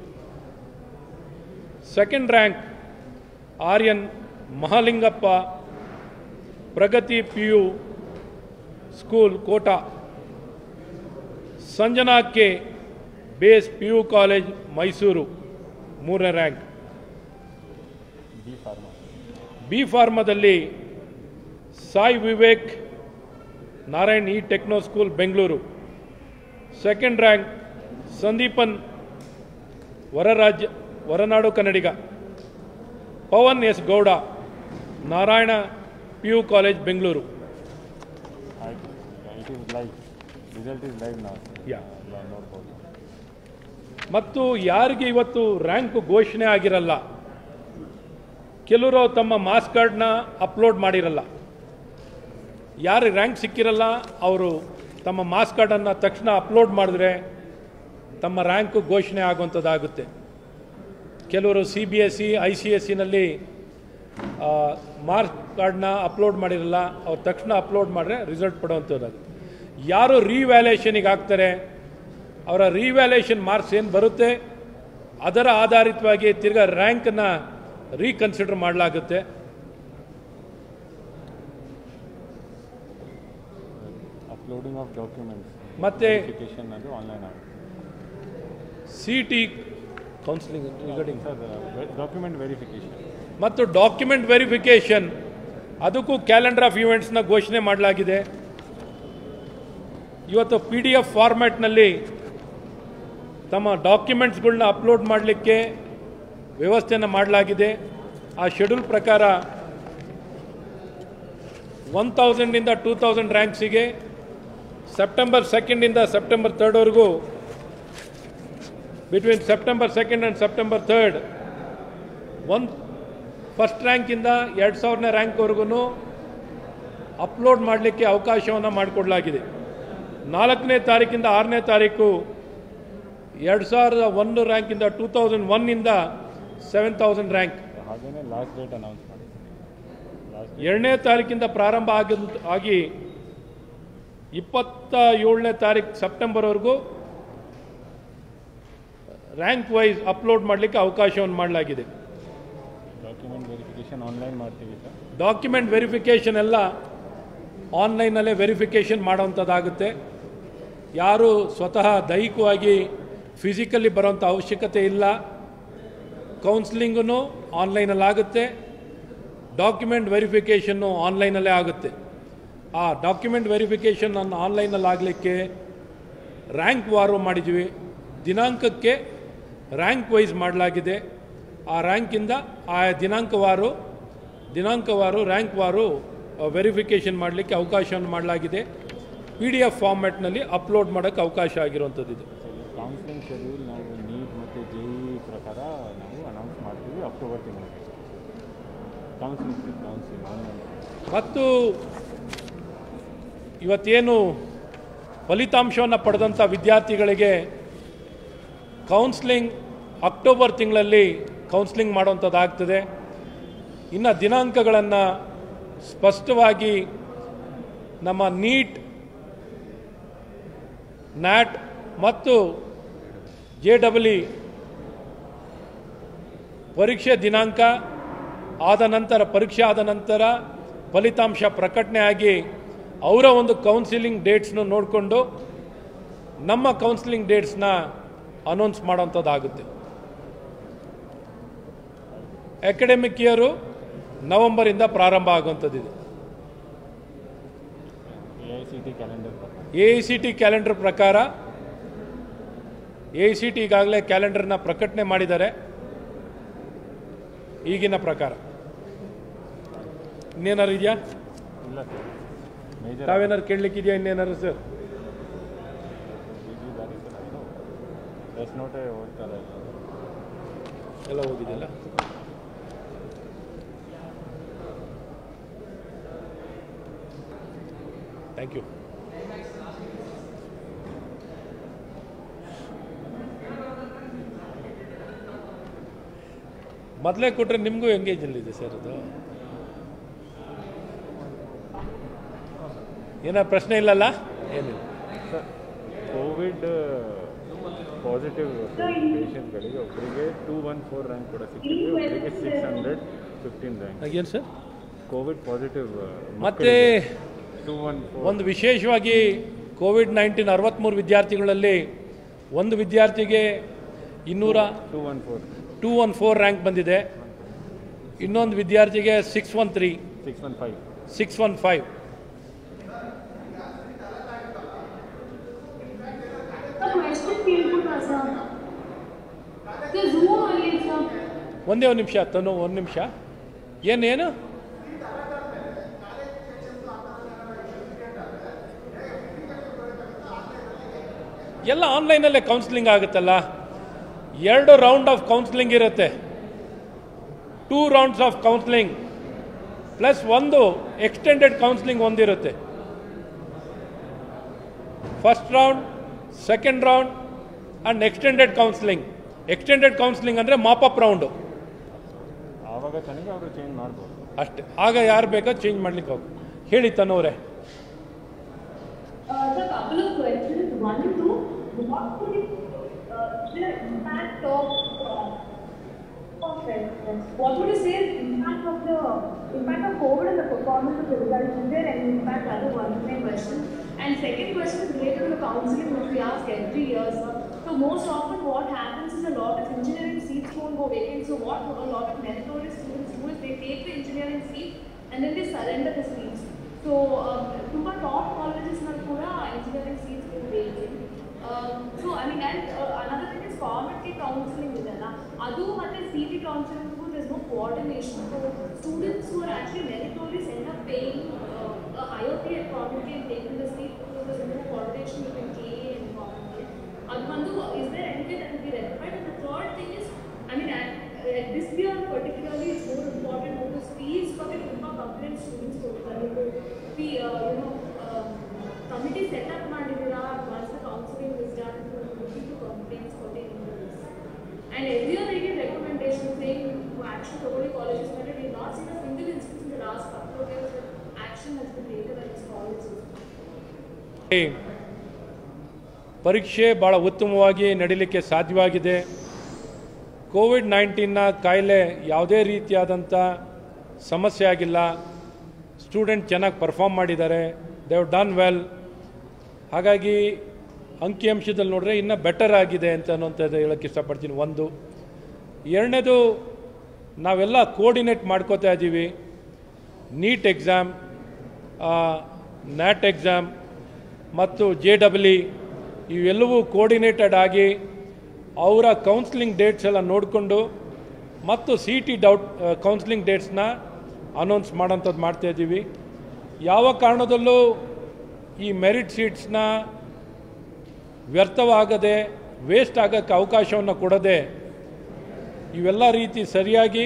second rank Aryan Mahalingappa ಪ್ರಗತಿ P U school quota Sanjana K base P U college Mysuru ಮೂರನೇ rank B pharma B ಫಾರ್ಮಾದಲ್ಲಿ Sai Vivek Narayan E techno school Bengaluru second rank Sandeepan ಹೊರರಾಜ್ಯ ಹೊರನಾಡು Kannadiga Pavan S Gowda Narayana P U college Bengaluru ಆಯಿತು it is live result is live ನಾವು ಯಾ ನೋಡ್ಬೋದು ಮತ್ತು ಯಾರಿಗೆ ಇವತ್ತು ರ್ಯಾಂಕ್ ಘೋಷಣೆ ಆಗಿರಲ್ಲ ಕೆಲವರು ತಮ್ಮ ಮಾಸ್ ಕಾರ್ಡ್ನ ಅಪ್ಲೋಡ್ ಮಾಡಿರಲ್ಲ ಯಾರಿಗೆ ರ್ಯಾಂಕ್ ಸಿಕ್ಕಿರಲ್ಲ ಅವರು ತಮ್ಮ ಮಾಸ್ ಕಾರ್ಡನ್ನು ತಕ್ಷಣ ಅಪ್ಲೋಡ್ ಮಾಡಿದ್ರೆ ತಮ್ಮ ರ್ಯಾಂಕ್ ಘೋಷಣೆ ಆಗುವಂಥದ್ದಾಗುತ್ತೆ ಕೆಲವರು C B S C I C S ಸಿನಲ್ಲಿ ಮಾರ್ಕ್ಸ್ ಕಾರ್ಡ್ನ ಅಪ್ಲೋಡ್ ಮಾಡಿರಲ್ಲ ಅವ್ರು ತಕ್ಷಣ ಅಪ್ಲೋಡ್ ಮಾಡಿದ್ರೆ ರಿಸಲ್ಟ್ ಪಡುವಂಥದ್ದಾಗುತ್ತೆ ಯಾರು ರಿವ್ಯಾಲ್ಯೂಯೇಷನಿಗೆ ಹಾಕ್ತಾರೆ ಅವರ ರಿವ್ಯಾಲ್ಯೂಯೇಷನ್ ಮಾರ್ಕ್ಸ್ ಏನು ಬರುತ್ತೆ ಅದರ ಆಧಾರಿತವಾಗಿ ತಿರ್ಗಾ ರ್ಯಾಂಕನ್ನು ರೀಕನ್ಸಿಡರ್ ಮಾಡಲಾಗುತ್ತೆ ಅಪ್ಲೋಡಿಂಗ್ ಆಫ್ ಡಾಕ್ಯುಮೆಂಟ್ಸ್ ಮತ್ತೆ ಅಪ್ಲಿಕೇಶನ್ ಅದು ಆನ್ಲೈನ್ ಆಗುತ್ತೆ C T counselling regarding sir document verification ಮತ್ತು ಡಾಕ್ಯುಮೆಂಟ್ ವೆರಿಫಿಕೇಷನ್ ಅದಕ್ಕೂ ಕ್ಯಾಲೆಂಡರ್ ಆಫ್ ಇವೆಂಟ್ಸ್ನ ಘೋಷಣೆ ಮಾಡಲಾಗಿದೆ ಇವತ್ತು ಪಿ ಡಿ ಎಫ್ ಫಾರ್ಮ್ಯಾಟ್ನಲ್ಲಿ ತಮ್ಮ ಡಾಕ್ಯುಮೆಂಟ್ಸ್ಗಳನ್ನ ಅಪ್ಲೋಡ್ ಮಾಡಲಿಕ್ಕೆ ವ್ಯವಸ್ಥೆಯನ್ನು ಮಾಡಲಾಗಿದೆ ಆ ಶೆಡ್ಯೂಲ್ ಪ್ರಕಾರ ಒನ್ ತೌಸಂಡಿಂದ ಟೂ ತೌಸಂಡ್ ರ್ಯಾಂಕ್ಸಿಗೆ ಸೆಪ್ಟೆಂಬರ್ ಸೆಕೆಂಡಿಂದ ಸೆಪ್ಟೆಂಬರ್ ತರ್ಡ್ವರೆಗೂ between September second and September third ಒಂದು ಫಸ್ಟ್ ರ್ಯಾಂಕಿಂದ ಎರಡು ಸಾವಿರನೇ ರ್ಯಾಂಕ್ವರೆಗೂ ಅಪ್ಲೋಡ್ ಮಾಡಲಿಕ್ಕೆ ಅವಕಾಶವನ್ನು ಮಾಡಿಕೊಡಲಾಗಿದೆ ನಾಲ್ಕನೇ ತಾರೀಕಿಂದ ಆರನೇ ತಾರೀಕು ಎರಡು ಸಾವಿರದ ಒಂದು ರ್ಯಾಂಕಿಂದ ಟೂ ತೌಸಂಡ್ ಒನ್ನಿಂದ ಸೆವೆನ್ ತೌಸಂಡ್ ರ್ಯಾಂಕ್ ಹಾಗೇನೆ ಲಾಸ್ಟ್ ಡೇಟ್ ಅನೌನ್ಸ್ ಮಾಡಿ ಲಾಸ್ಟ್ ಎರಡನೇ ತಾರೀಕಿಂದ ಪ್ರಾರಂಭ ಆಗಿ ಆಗಿ ಇಪ್ಪತ್ತ ಏಳನೇ ತಾರೀಕು ಸೆಪ್ಟೆಂಬರ್ವರೆಗೂ ರ್ಯಾಂಕ್ ವೈಸ್ ಅಪ್ಲೋಡ್ ಮಾಡಲಿಕ್ಕೆ ಅವಕಾಶವನ್ನು ಮಾಡಲಾಗಿದೆ ಡಾಕ್ಯುಮೆಂಟ್ ವೆರಿಫಿಕೇಶನ್ ಆನ್ಲೈನ್ ಮಾಡ್ತೀವಿ ಸರ್ ಡಾಕ್ಯುಮೆಂಟ್ ವೆರಿಫಿಕೇಷನ್ ಎಲ್ಲ ಆನ್ಲೈನಲ್ಲೇ ವೆರಿಫಿಕೇಷನ್ ಮಾಡೋವಂಥದ್ದಾಗುತ್ತೆ ಯಾರು ಸ್ವತಃ ದೈಹಿಕವಾಗಿ ಫಿಸಿಕಲಿ ಬರೋಂಥ ಅವಶ್ಯಕತೆ ಇಲ್ಲ ಕೌನ್ಸ್ಲಿಂಗೂ ಆನ್ಲೈನಲ್ಲಿ ಆಗುತ್ತೆ ಡಾಕ್ಯುಮೆಂಟ್ ವೆರಿಫಿಕೇಷನ್ನು ಆನ್ಲೈನಲ್ಲೇ ಆಗುತ್ತೆ ಆ ಡಾಕ್ಯುಮೆಂಟ್ ವೆರಿಫಿಕೇಷನ್ ಅನ್ನು ಆನ್ಲೈನಲ್ಲಿ ಆಗಲಿಕ್ಕೆ ರ್ಯಾಂಕ್ ವಾರು ಮಾಡಿದ್ವಿ ದಿನಾಂಕಕ್ಕೆ ರ್ಯಾಂಕ್ ವೈಸ್ ಮಾಡಲಾಗಿದೆ ಆ ರ್ಯಾಂಕಿಂದ ಆ ದಿನಾಂಕವಾರು ದಿನಾಂಕವಾರು ರ್ಯಾಂಕ್ ವಾರು ವೆರಿಫಿಕೇಷನ್ ಮಾಡಲಿಕ್ಕೆ ಅವಕಾಶವನ್ನು ಮಾಡಲಾಗಿದೆ ಪಿ ಡಿ ಎಫ್ ಫಾರ್ಮ್ಯಾಟ್ನಲ್ಲಿ ಅಪ್ಲೋಡ್ ಮಾಡೋಕ್ಕೆ ಅವಕಾಶ ಆಗಿರುವಂಥದ್ದು ಇದು ಕೌನ್ಸಿಲಿಂಗ್ ಶೆಡ್ಯೂಲ್ ನಾವು ನೀಟ್ ಮತ್ತು ಜೆ ಇ ಪ್ರಕಾರ ನಾವು ಅನೌನ್ಸ್ ಮಾಡ್ತೀವಿ ಅಕ್ಟೋಬರ್ ತಿಂಗಳಿಗೆ ಕೌನ್ಸಿಲಿಂಗ್ ಕೌನ್ಸಿಲಿಂಗ್ ಆನ್ಲೈನ್ ಮತ್ತು ಇವತ್ತೇನು ಫಲಿತಾಂಶವನ್ನು ಪಡೆದಂಥ ವಿದ್ಯಾರ್ಥಿಗಳಿಗೆ ಕೌನ್ಸ್ಲಿಂಗ್ ಅಕ್ಟೋಬರ್ ತಿಂಗಳಲ್ಲಿ ಕೌನ್ಸ್ಲಿಂಗ್ ಮಾಡುವಂಥದ್ದಾಗ್ತದೆ ಇನ್ನು ದಿನಾಂಕಗಳನ್ನು ಸ್ಪಷ್ಟವಾಗಿ ನಮ್ಮ ನೀಟ್ ನ್ಯಾಟ್ ಮತ್ತು ಜೆ ಡಬ್ಲ್ಇ ಪರೀಕ್ಷೆ ದಿನಾಂಕ ಆದ ನಂತರ ಪರೀಕ್ಷೆ ಆದ ನಂತರ ಫಲಿತಾಂಶ ಪ್ರಕಟಣೆ ಆಗಿ ಅವರ ಒಂದು ಕೌನ್ಸಿಲಿಂಗ್ ಡೇಟ್ಸ್ನ ನೋಡಿಕೊಂಡು ನಮ್ಮ ಕೌನ್ಸಿಲಿಂಗ್ ಡೇಟ್ಸ್ನ ಅನೌನ್ಸ್ ಮಾಡೋಂಥದ್ದಾಗುತ್ತೆ ಅಕಾಡೆಮಿಕ್ ಇಯರು ನವೆಂಬರಿಂದ ಪ್ರಾರಂಭ ಆಗುವಂಥದ್ದಿದೆ A I C T calendar ಪ್ರಕಾರ A I C T calendar ಪ್ರಕಾರ ಎ ಐ ಸಿ ಟಿ ಈಗಾಗಲೇ ಕ್ಯಾಲೆಂಡರ್ನ ಪ್ರಕಟಣೆ ಮಾಡಿದ್ದಾರೆ ಈಗಿನ ಪ್ರಕಾರ ಇನ್ನೇನಾರು ಇದೆಯಾ ಇಲ್ಲ ಸರ್ ಮೇಜರ್ ತಾವೇನಾರು ಕೇಳಲಿಕ್ಕಿದೆಯಾ ಇನ್ನೇನಾರು ಸರ್ ಇದ್ದಾರೆ ಸರ್ ಅದು ಪ್ರೆಸ್ ನೋಟೇ ಓದ್ತಾರೆ ಎಲ್ಲ ಹೋಗಿದೆಯಲ್ಲ ಥ್ಯಾಂಕ್ ಯು ಮೊದಲೇ ಕೊಟ್ಟರೆ ನಿಮಗೂ ಎಂಗೇಜಲ್ಲಿದೆ ಸರ್ ಅದು ಏನೋ ಪ್ರಶ್ನೆ ಇಲ್ಲಲ್ಲ ಏನಿಲ್ಲ ಸರ್ ಕೋವಿಡ್ ಪಾಸಿಟಿವ್ ಪೇಷಂಟ್ಗಳಿಗೆ ಒಬ್ಬರಿಗೆ ಟೂ ಒನ್ ಫೋರ್ ರ್ಯಾಂಕ್ ಕೂಡ ಸಿಕ್ಕಿದೆ ಒಬ್ಬರಿಗೆ ಸಿಕ್ಸ್ ಹಂಡ್ರೆಡ್ ಫಿಫ್ಟೀನ್ ರ್ಯಾಂಕ್ ಏನು ಸರ್ ಕೋವಿಡ್ ಪಾಸಿಟಿವ್ ಮತ್ತೆ ಟೂ ಒನ್ ಫೋರ್ ಒಂದು ವಿಶೇಷವಾಗಿ ಕೋವಿಡ್ ನೈನ್ಟೀನ್ ಅರವತ್ತ್ಮೂರು ವಿದ್ಯಾರ್ಥಿಗಳಲ್ಲಿ ಒಂದು ವಿದ್ಯಾರ್ಥಿಗೆ ಇನ್ನೂರ two one four two one four rank ಬಂದಿದೆ ಇನ್ನೊಂದು ವಿದ್ಯಾರ್ಥಿಗೆ six one three six one five six one five question ಕೇಳ್ಬಿಟ್ರಾ ಸರ್ ಝೂಮ್ ಅಲ್ಲಿ ಸರ್ ಒಂದೇ ಒಂದು ನಿಮಿಷ ತನು ಒಂದು ನಿಮಿಷ ಏನೇನು ಎಲ್ಲ ಆನ್ಲೈನಲ್ಲೇ ಕೌನ್ಸಿಲಿಂಗ್ ಆಗುತ್ತಲ್ಲ ಎರಡು ರೌಂಡ್ ಆಫ್ ಕೌನ್ಸಿಲಿಂಗ್ ಇರುತ್ತೆ two rounds of counselling plus ಒಂದು ಎಕ್ಸ್ಟೆಂಡೆಡ್ ಕೌನ್ಸಿಲಿಂಗ್ ಒಂದಿರುತ್ತೆ first round second round and extended counselling extended counselling ಅಂದರೆ ಮಾಪಪ್ ರೌಂಡು ಆವಾಗ ತನಕ ಅವರು ಚೇಂಜ್ ಮಾಡ್ಬೋದು ಅಷ್ಟೇ ಆಗ ಯಾರು ಬೇಕೋ ಚೇಂಜ್ ಮಾಡ್ಲಿಕ್ಕೆ ಹೋಗಿ ಹೇಳಿ ತನ್ನವರೇ Uh, so a couple of questions. One to what would it, uh, the impact of uh, of it? What would you say is the impact of the impact of COVID on the performance of the results? Is there any impact? That's one main question. And second question is related to the counseling which we ask every year. Sir. So most often what happens is a lot of engineering seats won't go vacant. So what a lot of meritorious students do is they take the engineering seat and then they surrender the seats. So ತುಂಬ top ಕಾಲೇಜಸ್ನಲ್ಲಿ ಕೂಡ engineering seats vacant so I mean and another thing is ಫಾರ್ಮೆಟ್ಗೆ counselling ಇದೆಲ್ಲ ಅದು ಮತ್ತು C T ಕೌನ್ಸಿಲಿಂಗ್ಗೂ there is no coordination so students who are actually meritorious end up paying higher pay at ಕಾಮೆಂಟ್ಗೆ and taking the seat because there is no coordination between KA and ಕಾಮೆಂಟ್ಗೆ ಅದು ಒಂದು is there anything that will be rectified and the third thing is I mean at, at this year particularly it's more important because fees ಬಗ್ಗೆ ತುಂಬ complaint students ಕೊಡ್ತಾರೆ fee you know committee set up ಮಾಡಿದ್ದೀರಾ once the counselling is done to complaints ಕೊಟ್ಟಿದ್ದೀರಾ And every year they get recommendations saying to action totally colleges, but we have not seen a single instance in the last couple of years that action has been taken by these colleges. ಪರೀಕ್ಷೆ ಭಾಳ ಉತ್ತಮವಾಗಿ ನಡೀಲಿಕ್ಕೆ ಸಾಧ್ಯವಾಗಿದೆ Covid ನೈನ್ಟೀನ್ನ ಕಾಯಿಲೆ ಯಾವುದೇ ರೀತಿಯಾದಂಥ ಸಮಸ್ಯೆ ಆಗಿಲ್ಲ student ಚೆನ್ನಾಗಿ ಪರ್ಫಾರ್ಮ್ ಮಾಡಿದ್ದಾರೆ ದೇ ಹವ್ ಡನ್ ವೆಲ್ ಹಾಗಾಗಿ ಅಂಕಿಅಂಶದಲ್ಲಿ ನೋಡಿದ್ರೆ ಇನ್ನೂ ಬೆಟರ್ ಆಗಿದೆ ಅಂತ ಅನ್ನೋಂಥದ್ದು ಹೇಳೋಕ್ಕೆ ಇಷ್ಟಪಡ್ತೀನಿ ಒಂದು ಎರಡನೇದು ನಾವೆಲ್ಲ ಕೋರ್ಡಿನೇಟ್ ಮಾಡ್ಕೋತಾ ಇದ್ದೀವಿ ನೀಟ್ ಎಕ್ಸಾಮ್ ನ್ಯಾಟ್ ಎಕ್ಸಾಮ್ ಮತ್ತು ಜೆ ಡಬ್ಲ್ಇ ಇವೆಲ್ಲವೂ ಕೋರ್ಡಿನೇಟೆಡ್ ಆಗಿ ಅವರ ಕೌನ್ಸಿಲಿಂಗ್ ಡೇಟ್ಸ್ ಎಲ್ಲ ನೋಡಿಕೊಂಡು ಮತ್ತು ಸಿ ಟಿ ಡೌಟ್ ಕೌನ್ಸಿಲಿಂಗ್ ಡೇಟ್ಸ್ನ ಅನೌನ್ಸ್ ಮಾಡೋಂಥದ್ದು ಮಾಡ್ತಾ ಇದ್ದೀವಿ ಯಾವ ಕಾರಣದಲ್ಲೂ ಈ ಮೆರಿಟ್ ಸೀಟ್ಸ್ನ ವ್ಯರ್ಥವಾಗದೆ ವೇಸ್ಟ್ ಆಗೋಕ್ಕೆ ಅವಕಾಶವನ್ನು ಕೊಡದೆ ಇವೆಲ್ಲ ರೀತಿ ಸರಿಯಾಗಿ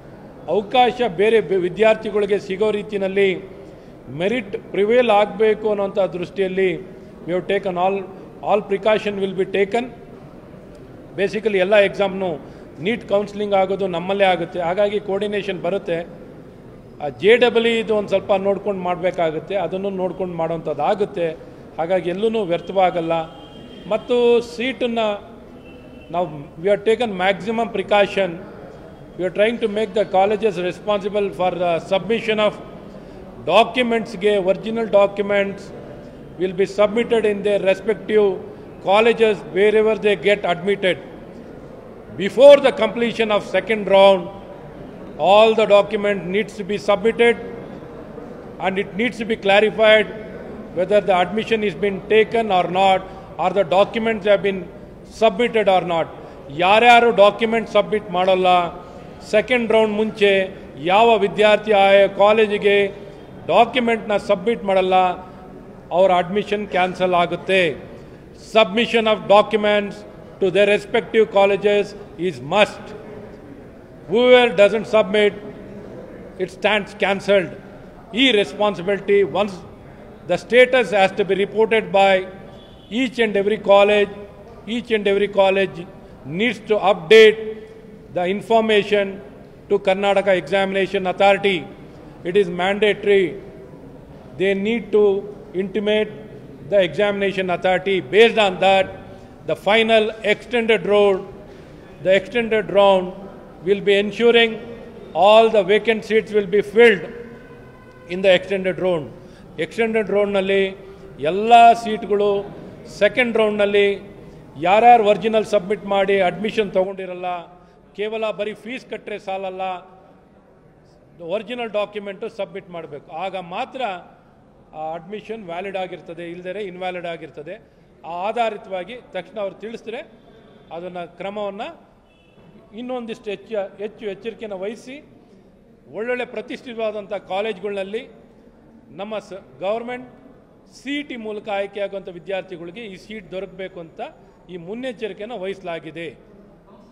ಅವಕಾಶ ಬೇರೆ ಬೆ- ವಿದ್ಯಾರ್ಥಿಗಳಿಗೆ ಸಿಗೋ ರೀತಿಯಲ್ಲಿ ಮೆರಿಟ್ ಪ್ರಿವೇಲ್ ಆಗಬೇಕು ಅನ್ನೋಂಥ ದೃಷ್ಟಿಯಲ್ಲಿ we have taken all all precaution will be taken basically ಎಲ್ಲ ಎಕ್ಸಾಮ್ನು ನೀಟ್ ಕೌನ್ಸಿಲಿಂಗ್ ಆಗೋದು ನಮ್ಮಲ್ಲೇ ಆಗುತ್ತೆ ಹಾಗಾಗಿ ಕೋರ್ಡಿನೇಷನ್ ಬರುತ್ತೆ ಆ ಜೆ ಡಬಲ್ ಇದು ಒಂದು ಸ್ವಲ್ಪ ನೋಡ್ಕೊಂಡು ಮಾಡಬೇಕಾಗುತ್ತೆ ಅದನ್ನು ನೋಡ್ಕೊಂಡು ಮಾಡೋವಂಥದ್ದು ಆಗುತ್ತೆ ಹಾಗಾಗಿ ಎಲ್ಲೂ ವ್ಯರ್ಥವಾಗಲ್ಲ ಮತ್ತು ಸೀಟನ್ನು ನಾವು we are taken maximum precaution we are trying to make the colleges responsible for the submission of ಡಾಕ್ಯುಮೆಂಟ್ಸ್ಗೆ original documents will be submitted in their respective colleges wherever they get admitted. Before the completion of second round, all the document needs to be submitted and it needs to be clarified whether the admission is been taken or not or the documents have been submitted or not. ಯಾರ್ಯಾರು document submit ಮಾಡಲ್ಲ second round ಮುಂಚೆ ಯಾವ ವಿದ್ಯಾರ್ಥಿ ಆಯಾ ಕಾಲೇಜಿಗೆ ಡಾಕ್ಯುಮೆಂಟ್ನ submit ಮಾಡಲ್ಲ ಅವರ ಅಡ್ಮಿಷನ್ ಕ್ಯಾನ್ಸಲ್ ಆಗುತ್ತೆ submission of documents to the respective colleges is must whoever doesn't submit it stands cancelled. E-responsibility, once the status has to be reported by each and every college, each and every college needs to update the information to Karnataka Examination Authority. It is mandatory. They need to intimate the examination authority. Based on that, the final extended road the extended round will be ensuring all the vacant seats will be filled in the extended round. Extended ರೌಂಡ್ನಲ್ಲಿ ಎಲ್ಲ ಸೀಟ್ಗಳು second ರೌಂಡ್ನಲ್ಲಿ ಯಾರ್ಯಾರು original submit ಮಾಡಿ admission ತೊಗೊಂಡಿರಲ್ಲ ಕೇವಲ ಬರೀ fees ಕಟ್ಟರೆ ಸಾಲಲ್ಲ ಒರಿಜಿನಲ್ ಡಾಕ್ಯುಮೆಂಟು ಸಬ್ಮಿಟ್ ಮಾಡಬೇಕು ಆಗ ಮಾತ್ರ ಆ ಅಡ್ಮಿಷನ್ ವ್ಯಾಲಿಡ್ ಆಗಿರ್ತದೆ ಇಲ್ಲದೇ ಇನ್ವ್ಯಾಲಿಡ್ ಆಗಿರ್ತದೆ ಆ ಆಧಾರಿತವಾಗಿ ತಕ್ಷಣ ಅವ್ರು ತಿಳಿಸಿದ್ರೆ ಅದನ್ನು ಕ್ರಮವನ್ನು ಇನ್ನೊಂದಿಷ್ಟು ಹೆಚ್ಚು ಹೆಚ್ಚು ಎಚ್ಚರಿಕೆಯನ್ನು ವಹಿಸಿ ಒಳ್ಳೊಳ್ಳೆ ಪ್ರತಿಷ್ಠಿತವಾದಂಥ ಕಾಲೇಜ್ಗಳಲ್ಲಿ ನಮ್ಮ ಸ ಗೌರ್ಮೆಂಟ್ ಸಿ ಟಿ ಮೂಲಕ ಆಯ್ಕೆಯಾಗುವಂಥ ವಿದ್ಯಾರ್ಥಿಗಳಿಗೆ ಈ ಸೀಟ್ ದೊರಕಬೇಕು ಅಂತ ಈ ಮುನ್ನೆಚ್ಚರಿಕೆಯನ್ನು ವಹಿಸಲಾಗಿದೆ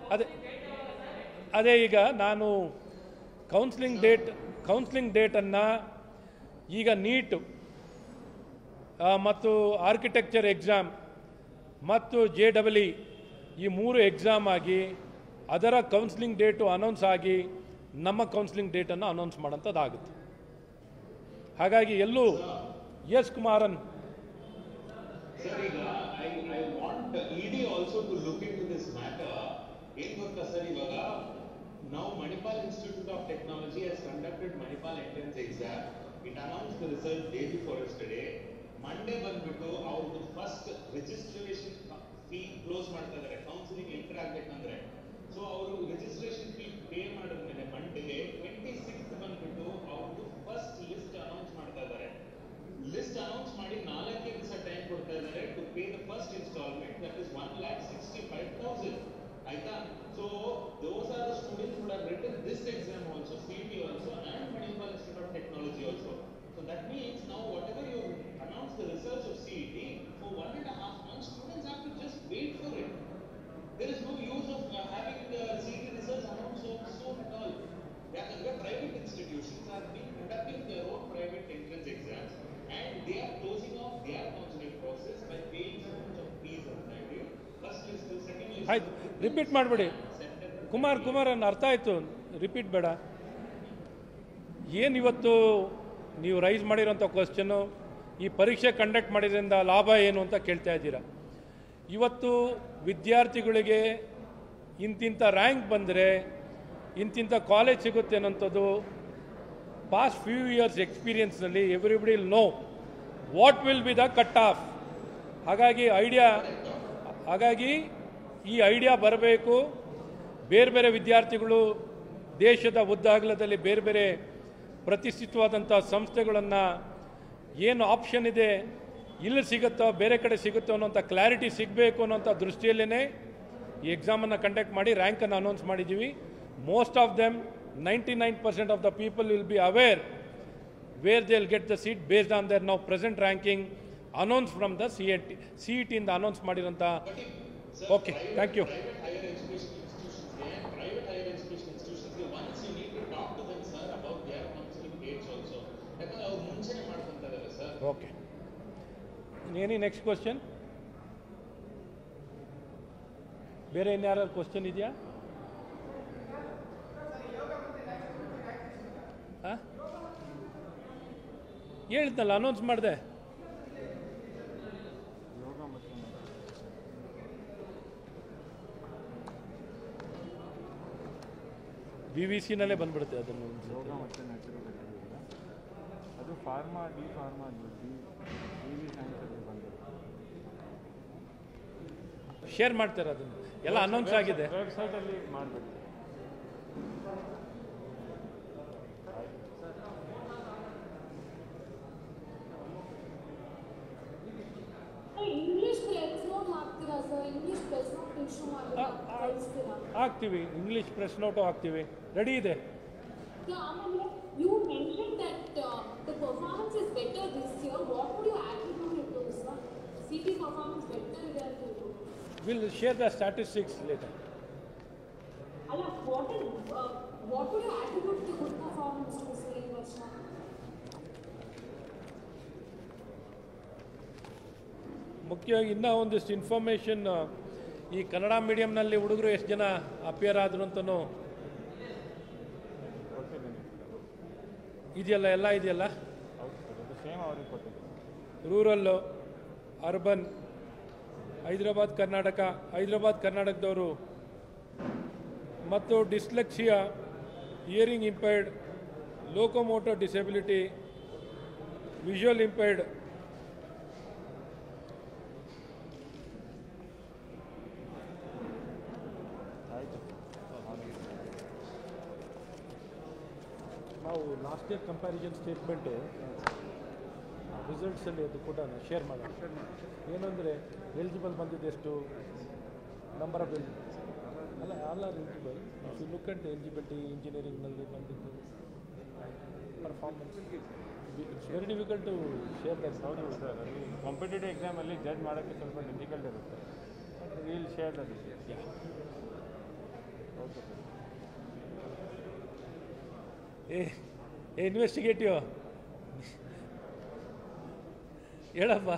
ಅದೇ ಅದೇ ಈಗ ನಾನು ಕೌನ್ಸ್ಲಿಂಗ್ ಡೇಟ್ ಕೌನ್ಸ್ಲಿಂಗ್ ಡೇಟನ್ನು ಈಗ ನೀಟು ಮತ್ತು ಆರ್ಕಿಟೆಕ್ಚರ್ ಎಕ್ಸಾಮ್ ಮತ್ತು ಜೆ ಡಬಲ್ ಇ ಈ ಮೂರು ಎಕ್ಸಾಮ್ ಆಗಿ ಅದರ ಕೌನ್ಸ್ಲಿಂಗ್ ಡೇಟು ಅನೌನ್ಸ್ ಆಗಿ ನಮ್ಮ ಕೌನ್ಸ್ಲಿಂಗ್ ಡೇಟನ್ನು ಅನೌನ್ಸ್ ಮಾಡೋಂಥದ್ದಾಗುತ್ತೆ ಹಾಗಾಗಿ ಎಲ್ಲೂ ಎಸ್ ಕುಮಾರನ್ Sir, ಈಗ I, I want ED also to look into this matter. ಏನ್ ಗೊತ್ತಾ ಸರ್ ಇವಾಗ ನಾವು Manipal institute of technology has conducted Manipal entrance exam it announce the result day before yesterday Monday ಬಂದ್ಬಿಟ್ಟು ಅವ್ರದ್ದು ಫಸ್ಟ್ ರಿಜಿಸ್ಟ್ರೇಷನ್ ಫೀ ಕ್ಲೋಸ್ ಮಾಡ್ತಾ ಇದ್ದಾರೆ counselling enter ಆಗ್ಬೇಕಂದ್ರೆ so ಅವರು ರಿಜಿಸ್ಟ್ರೇಷನ್ ಫೀ ಪೇ ಮಾಡಿದ್ಮೇಲೆ ಮಂಡೇ ಟ್ವೆಂಟಿ ಸಿಕ್ಸ್ ಬಂದ್ಬಿಟ್ಟು ಅವ್ರದ್ದು ಫಸ್ಟ್ ಲಿಸ್ಟ್ ಅನೌನ್ಸ್ ಮಾಡ್ತಾ ಇದ್ದಾರೆ ಲಿಸ್ಟ್ ಅನೌನ್ಸ್ ಮಾಡಿ ನಾಲ್ಕೇ ದಿವಸ ಟೈಮ್ ಕೊಡ್ತಾ ಇದ್ದಾರೆ to pay the first instalment that is one lakh sixty five thousand ಆಯ್ತಾ so those are the students would have written this exam also C T also and Manipal institute of technology also so that means ನಾವು whatever you announce the results of C T for one and half month students have to just wait for it there is no use of uh, having the CT results announced so soon at all. ಯಾಕಂದ್ರೆ private institutions are being conducting their own private entrance exams and they are closing off their counseling process by paying so much of fees and that. First list, second list. ಆಯ್ತು repeat ಮಾಡಿಬಿಡಿ ಕುಮಾರ್ ಕುಮಾರ್ ಅನ್ನ ಅರ್ಥ ಆಯಿತು repeat ಬೇಡ ಏನಿವತ್ತು ನೀವು rice ಮಾಡಿರೋಂಥ question ಈ ಪರೀಕ್ಷೆ ಕಂಡಕ್ಟ್ ಮಾಡಿದ್ರಿಂದ ಲಾಭ ಏನು ಅಂತ ಕೇಳ್ತಾ ಇದ್ದೀರಾ ಇವತ್ತು ವಿದ್ಯಾರ್ಥಿಗಳಿಗೆ ಇಂತಿಂಥ ರ್ಯಾಂಕ್ ಬಂದರೆ ಇಂತಿಂಥ ಕಾಲೇಜ್ ಸಿಗುತ್ತೆ ಅನ್ನೋಂಥದ್ದು ಪಾಸ್ಟ್ ಫ್ಯೂ ಇಯರ್ಸ್ ಎಕ್ಸ್ಪೀರಿಯನ್ಸ್ನಲ್ಲಿ everybody know what will be the cutoff ಹಾಗಾಗಿ ಐಡಿಯಾ ಹಾಗಾಗಿ ಈ ಐಡಿಯಾ ಬರಬೇಕು ಬೇರೆ ಬೇರೆ ವಿದ್ಯಾರ್ಥಿಗಳು ದೇಶದ ಉದ್ದಾಗಲದಲ್ಲಿ ಬೇರೆ ಬೇರೆ ಪ್ರತಿಷ್ಠಿತವಾದಂಥ ಸಂಸ್ಥೆಗಳನ್ನು ಏನು ಆಪ್ಷನ್ ಇದೆ ಇಲ್ಲಿ ಸಿಗುತ್ತೋ ಬೇರೆ ಕಡೆ ಸಿಗುತ್ತೋ ಅನ್ನೋಂಥ ಕ್ಲಾರಿಟಿ ಸಿಗಬೇಕು ಅನ್ನೋಂಥ ದೃಷ್ಟಿಯಲ್ಲೇ ಈ ಎಕ್ಸಾಮನ್ನು ಕಂಡಕ್ಟ್ ಮಾಡಿ ರ್ಯಾಂಕನ್ನು ಅನೌನ್ಸ್ ಮಾಡಿದ್ದೀವಿ most of them ninety nine percent of the people will be aware where they will get the seat based on their ನಾವು present ranking announce from the C N T C E ಟಿಯಿಂದ announce ಮಾಡಿರೋಂಥ okay thank you Private higher education institutions, they are private higher education institutions, they once you need to talk to them, sir, about their counseling dates also. ಯಾಕಂದ್ರೆ ಅವ್ರು ಮುಂಚೆನೆ ಮಾಡ್ಕೊಂತ ಇದಾರೆ sir okay any next question ಬೇರೆ ಇನ್ಯಾರು question ಇದೆಯಾ ಹಾಂ ಹೇಳಿದ್ನಲ್ಲ ಅನೌನ್ಸ್ ಮಾಡಿದೆ ಯೋಗ ಮತ್ತು ಬಿ ವಿ ಸಿನಲ್ಲೇ ಬಂದ್ಬಿಡುತ್ತೆ ಅದನ್ನು ಯೋಗ ಮತ್ತು ನ್ಯಾಚುರೋಪತಿ ಅದು pharma D pharma D D V ಸೈನ್ಸಲ್ಲಿ ಬಂದಿದೆ ಶೇರ್ ಮಾಡ್ತಾರೆ ಅದನ್ನು ಎಲ್ಲ ಅನೌನ್ಸ್ ಆಗಿದೆ ವೆಬ್ಸೈಟಲ್ಲಿ ಮಾಡಬೇಕು ಇಂಗ್ಲಿಷ್ ಪ್ಲೇಸ್ ನೋಟ್ ಹಾಕ್ತೀರಾ sir English press note issue ಆ, ಆ, ಕಳಿಸ್ತೀರಾ ಹಾಕ್ತೀವಿ ಇಂಗ್ಲೀಷ್ ಪ್ರೆಸ್ ನೋಟು ಹಾಕ್ತೀವಿ ರೆಡಿ ಇದೆ ಆಮೇಲೆ you mention that the performance is better this year what would you attribute it to sir C T performance better ಇದೆ ಅಂತ ಹೇಳ್ಬಿಟ್ಟು. Will share the statistics later ಅಲ್ಲ what is what would you attribute the good performance to sir ಈ ವರ್ಷ ಮುಖ್ಯವಾಗಿ ಇನ್ನೂ ಒಂದಿಷ್ಟು information ಈ ಕನ್ನಡ ಮೀಡಿಯಂನಲ್ಲಿ ಹುಡುಗರು ಎಷ್ಟು ಜನ ಅಪಿಯರ್ ಆದರು ಅಂತನೂ ಕೊಟ್ಟಿದ್ದೀನಿ ಇದೆಯಲ್ಲ ಎಲ್ಲ ಇದೆಯಲ್ಲ ಹೌದು ಸರ್ ಅದು ಸೇಮ್ ಅವ್ರಿಗೆ ಕೊಟ್ಟಿದ್ದೀನಿ ರೂರಲ್ಲು ಅರ್ಬನ್ ಹೈದರಾಬಾದ್ ಕರ್ನಾಟಕ ಹೈದರಾಬಾದ್ ಕರ್ನಾಟಕದವರು ಮತ್ತು dyslexia hearing impaired locomotor disability visual impaired ಆಯಿತು ನಾವು ಲಾಸ್ಟ್ ಇಯರ್ ಕಂಪ್ಯಾರಿಸನ್ ಸ್ಟೇಟ್ಮೆಂಟು ರಿಸಲ್ಟ್ಸಲ್ಲಿ ಅದು ಕೂಡ ಶೇರ್ ಮಾಡೋಣ ಏನಂದರೆ ಎಲಿಜಿಬಲ್ ಬಂದಿದ್ದು ಎಷ್ಟು ನಂಬರ್ ಆಫ್ ಅಲ್ಲ all are eligible you look at eligibility ಇಂಜಿನಿಯರಿಂಗ್ನಲ್ಲಿ ಬಂದಿದ್ದು performance it's very difficult to share that ಹೌದು ಸರ್ ಅಲ್ಲಿ ಕಾಂಪಿಟೇಟಿವ್ ಎಕ್ಸಾಮಲ್ಲಿ ಜಡ್ಜ್ ಮಾಡೋಕ್ಕೆ ಸ್ವಲ್ಪ ಡಿಫಿಕಲ್ಟ್ ಇರುತ್ತೆ ವಿಲ್ ಶೇರ್ ದ ಡೀಟೇಲ್ಸ್ ಏ ಏ ಇನ್ವೆಸ್ಟಿಗೇಟಿವ್ ಹೇಳಪ್ಪ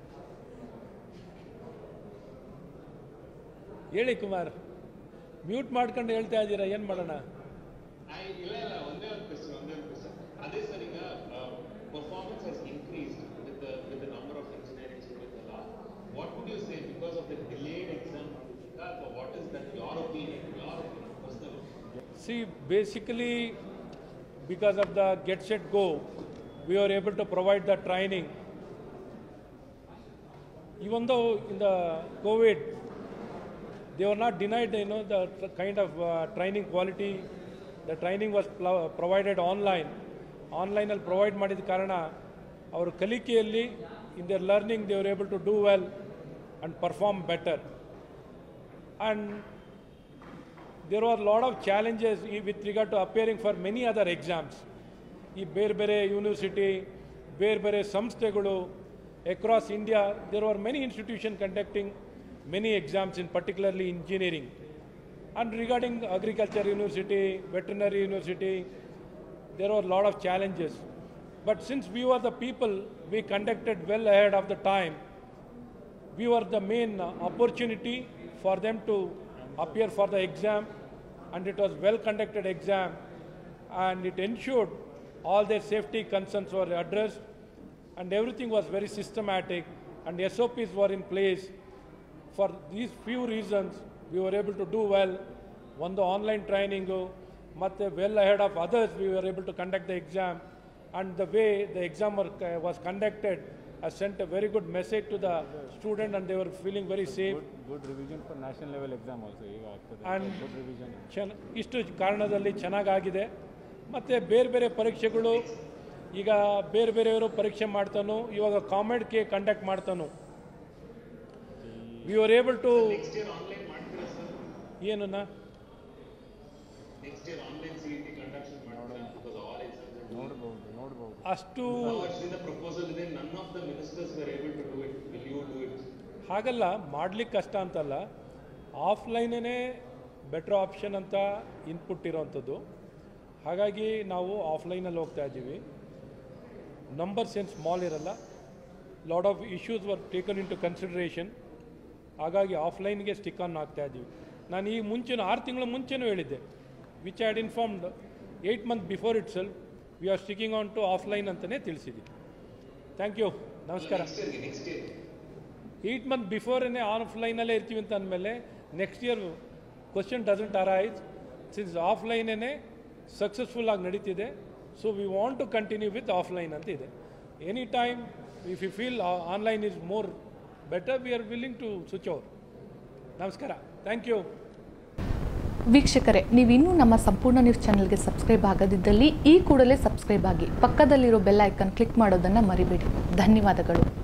ಹೇಳಿ ಕುಮಾರ್ ಮ್ಯೂಟ್ ಮಾಡ್ಕೊಂಡು ಹೇಳ್ತಾ ಇದ್ದೀರಾ ಏನು ಮಾಡೋಣ I ಇಲ್ಲ ಇಲ್ಲ ಒಂದೇ ಒಂದು ಕ್ವೆಶ್ಚನ್ ಒಂದೇ ಒಂದು ಕ್ವೆಶ್ಚನ್ ಅದೇ ಸರ್ ಈಗ performance has increased with with the number of engineering students ಎಲ್ಲ what would you say because of the delayed exam ಅಥವಾ what is that your opinion your personal See, basically, because of the get set go, we were able to provide the training. Even though in the COVID, they were not denied, you know, the tr- kind of uh, training quality. The training was pl- provided online. Online ಅಲ್ಲಿ provide ಮಾಡಿದ ಕಾರಣ ಅವರ ಕಲಿಕೆಯಲ್ಲಿ in their learning they were able to do well and perform better and there were a lot of challenges i- with regard to appearing for many other exams. ಈ ಬೇರೆ ಬೇರೆ university ಬೇರೆ ಬೇರೆ ಸಂಸ್ಥೆಗಳು across India there are many institution conducting many exams in particularly engineering and regarding agriculture university veterinary university there were a lot of challenges. But since we were the people, we conducted well ahead of the time. We were the main uh, opportunity for them to appear for the exam, and it was well conducted exam, and it ensured all their safety concerns were addressed, and everything was very systematic, and SOPs were in place. For these few reasons, we were able to do well. ಒಂದು online training ಮತ್ತು well ahead of others we are able to conduct the exam and the way the exam was conducted has sent a very good message to the student and they were feeling very safe. Good good revision for national level exam also ಈಗ ಆಗ್ತದೆ And- good revision ಚೆನ್ನ ಇಷ್ಟು ಕಾರಣದಲ್ಲಿ ಚೆನ್ನಾಗಾಗಿದೆ ಮತ್ತು ಬೇರೆ ಬೇರೆ ಪರೀಕ್ಷೆಗಳು ಈಗ ಬೇರೆ ಬೇರೆಯವರು ಪರೀಕ್ಷೆ ಮಾಡ್ತಾನು ಇವಾಗ ಕಾಮೆಡ್ ಕೆ ಕಂಡಕ್ಟ್ ಮಾಡ್ತಾನು we are able to next year online ಮಾಡ್ತೀರಾ ಸರ್ ಏನನ್ನ next year online C T conduction ಮಾಡ್ತೀರಾ ಬಿಕಾಸ್ ಆಲ್ ಎಕ್ಸಾಮ್ಸ್ ನೋಡ್ಬೋದು ನೋಡ್ಬೋದು ಅಷ್ಟು ವರ್ಷದಿಂದ ಪ್ರಪೋಸಲ್ ಇದೆ none of the ministers were able to do it will you do it ಹಾಗಲ್ಲ ಮಾಡ್ಲಿಕ್ಕೆ ಕಷ್ಟ ಅಂತಲ್ಲ ಆಫ್ಲೈನೇ ಬೆಟ್ರ್ ಆಪ್ಷನ್ ಅಂತ ಇನ್ಪುಟ್ ಇರೋವಂಥದ್ದು ಹಾಗಾಗಿ ನಾವು ಆಫ್ಲೈನಲ್ಲಿ ಹೋಗ್ತಾ ಇದ್ದೀವಿ ನಂಬರ್ಸ್ ಏನು ಸ್ಮಾಲ್ ಇರಲ್ಲ lot of issues var taken in to consideration ಹಾಗಾಗಿ ಆಫ್ಲೈನ್ಗೆ ಸ್ಟಿಕ್ ಆನ್ ಆಗ್ತಾ ಇದ್ದೀವಿ ನಾನು ಈ ಮುಂಚೆನೂ ಆರು ತಿಂಗಳ ಮುಂಚೆನೂ ಹೇಳಿದ್ದೆ which had informed eight month before itself we are sticking on to offline ಅಂತಲೇ ತಿಳಿಸಿದ್ದೀವಿ ಥ್ಯಾಂಕ್ ಯು ನಮಸ್ಕಾರ ನೆಕ್ಸ್ಟ್ ಇಯರ್ಗೆ ನೆಕ್ಸ್ಟ್ ಇಯರ್ ಏಯ್ಟ್ ಮಂತ್ ಬಿಫೋರೇ ಆಫ್ಲೈನಲ್ಲೇ ಇರ್ತೀವಿ ಅಂತ ಅಂದಮೇಲೆ next year question doesn't arise since ಆಫ್ಲೈನೇ ಸಕ್ಸಸ್ಫುಲ್ ಆಗಿ ನಡೀತಿದೆ so we want to continue with offline ಅಂತ ಇದೆ any time if you feel online is more better we are willing to switch over ನಮಸ್ಕಾರ ಥ್ಯಾಂಕ್ ಯು ವೀಕ್ಷಕರೇ ನೀವಿನ್ನೂ ನಮ್ಮ ಸಂಪೂರ್ಣ ನ್ಯೂಸ್ ಚಾನೆಲ್ಗೆ ಸಬ್ಸ್ಕ್ರೈಬ್ ಆಗದಿದ್ದಲ್ಲಿ ಈ ಕೂಡಲೇ ಸಬ್ಸ್ಕ್ರೈಬ್ ಆಗಿ ಪಕ್ಕದಲ್ಲಿರೋ ಬೆಲ್ ಐಕನ್ ಕ್ಲಿಕ್ ಮಾಡೋದನ್ನು ಮರಿಬೇಡಿ ಧನ್ಯವಾದಗಳು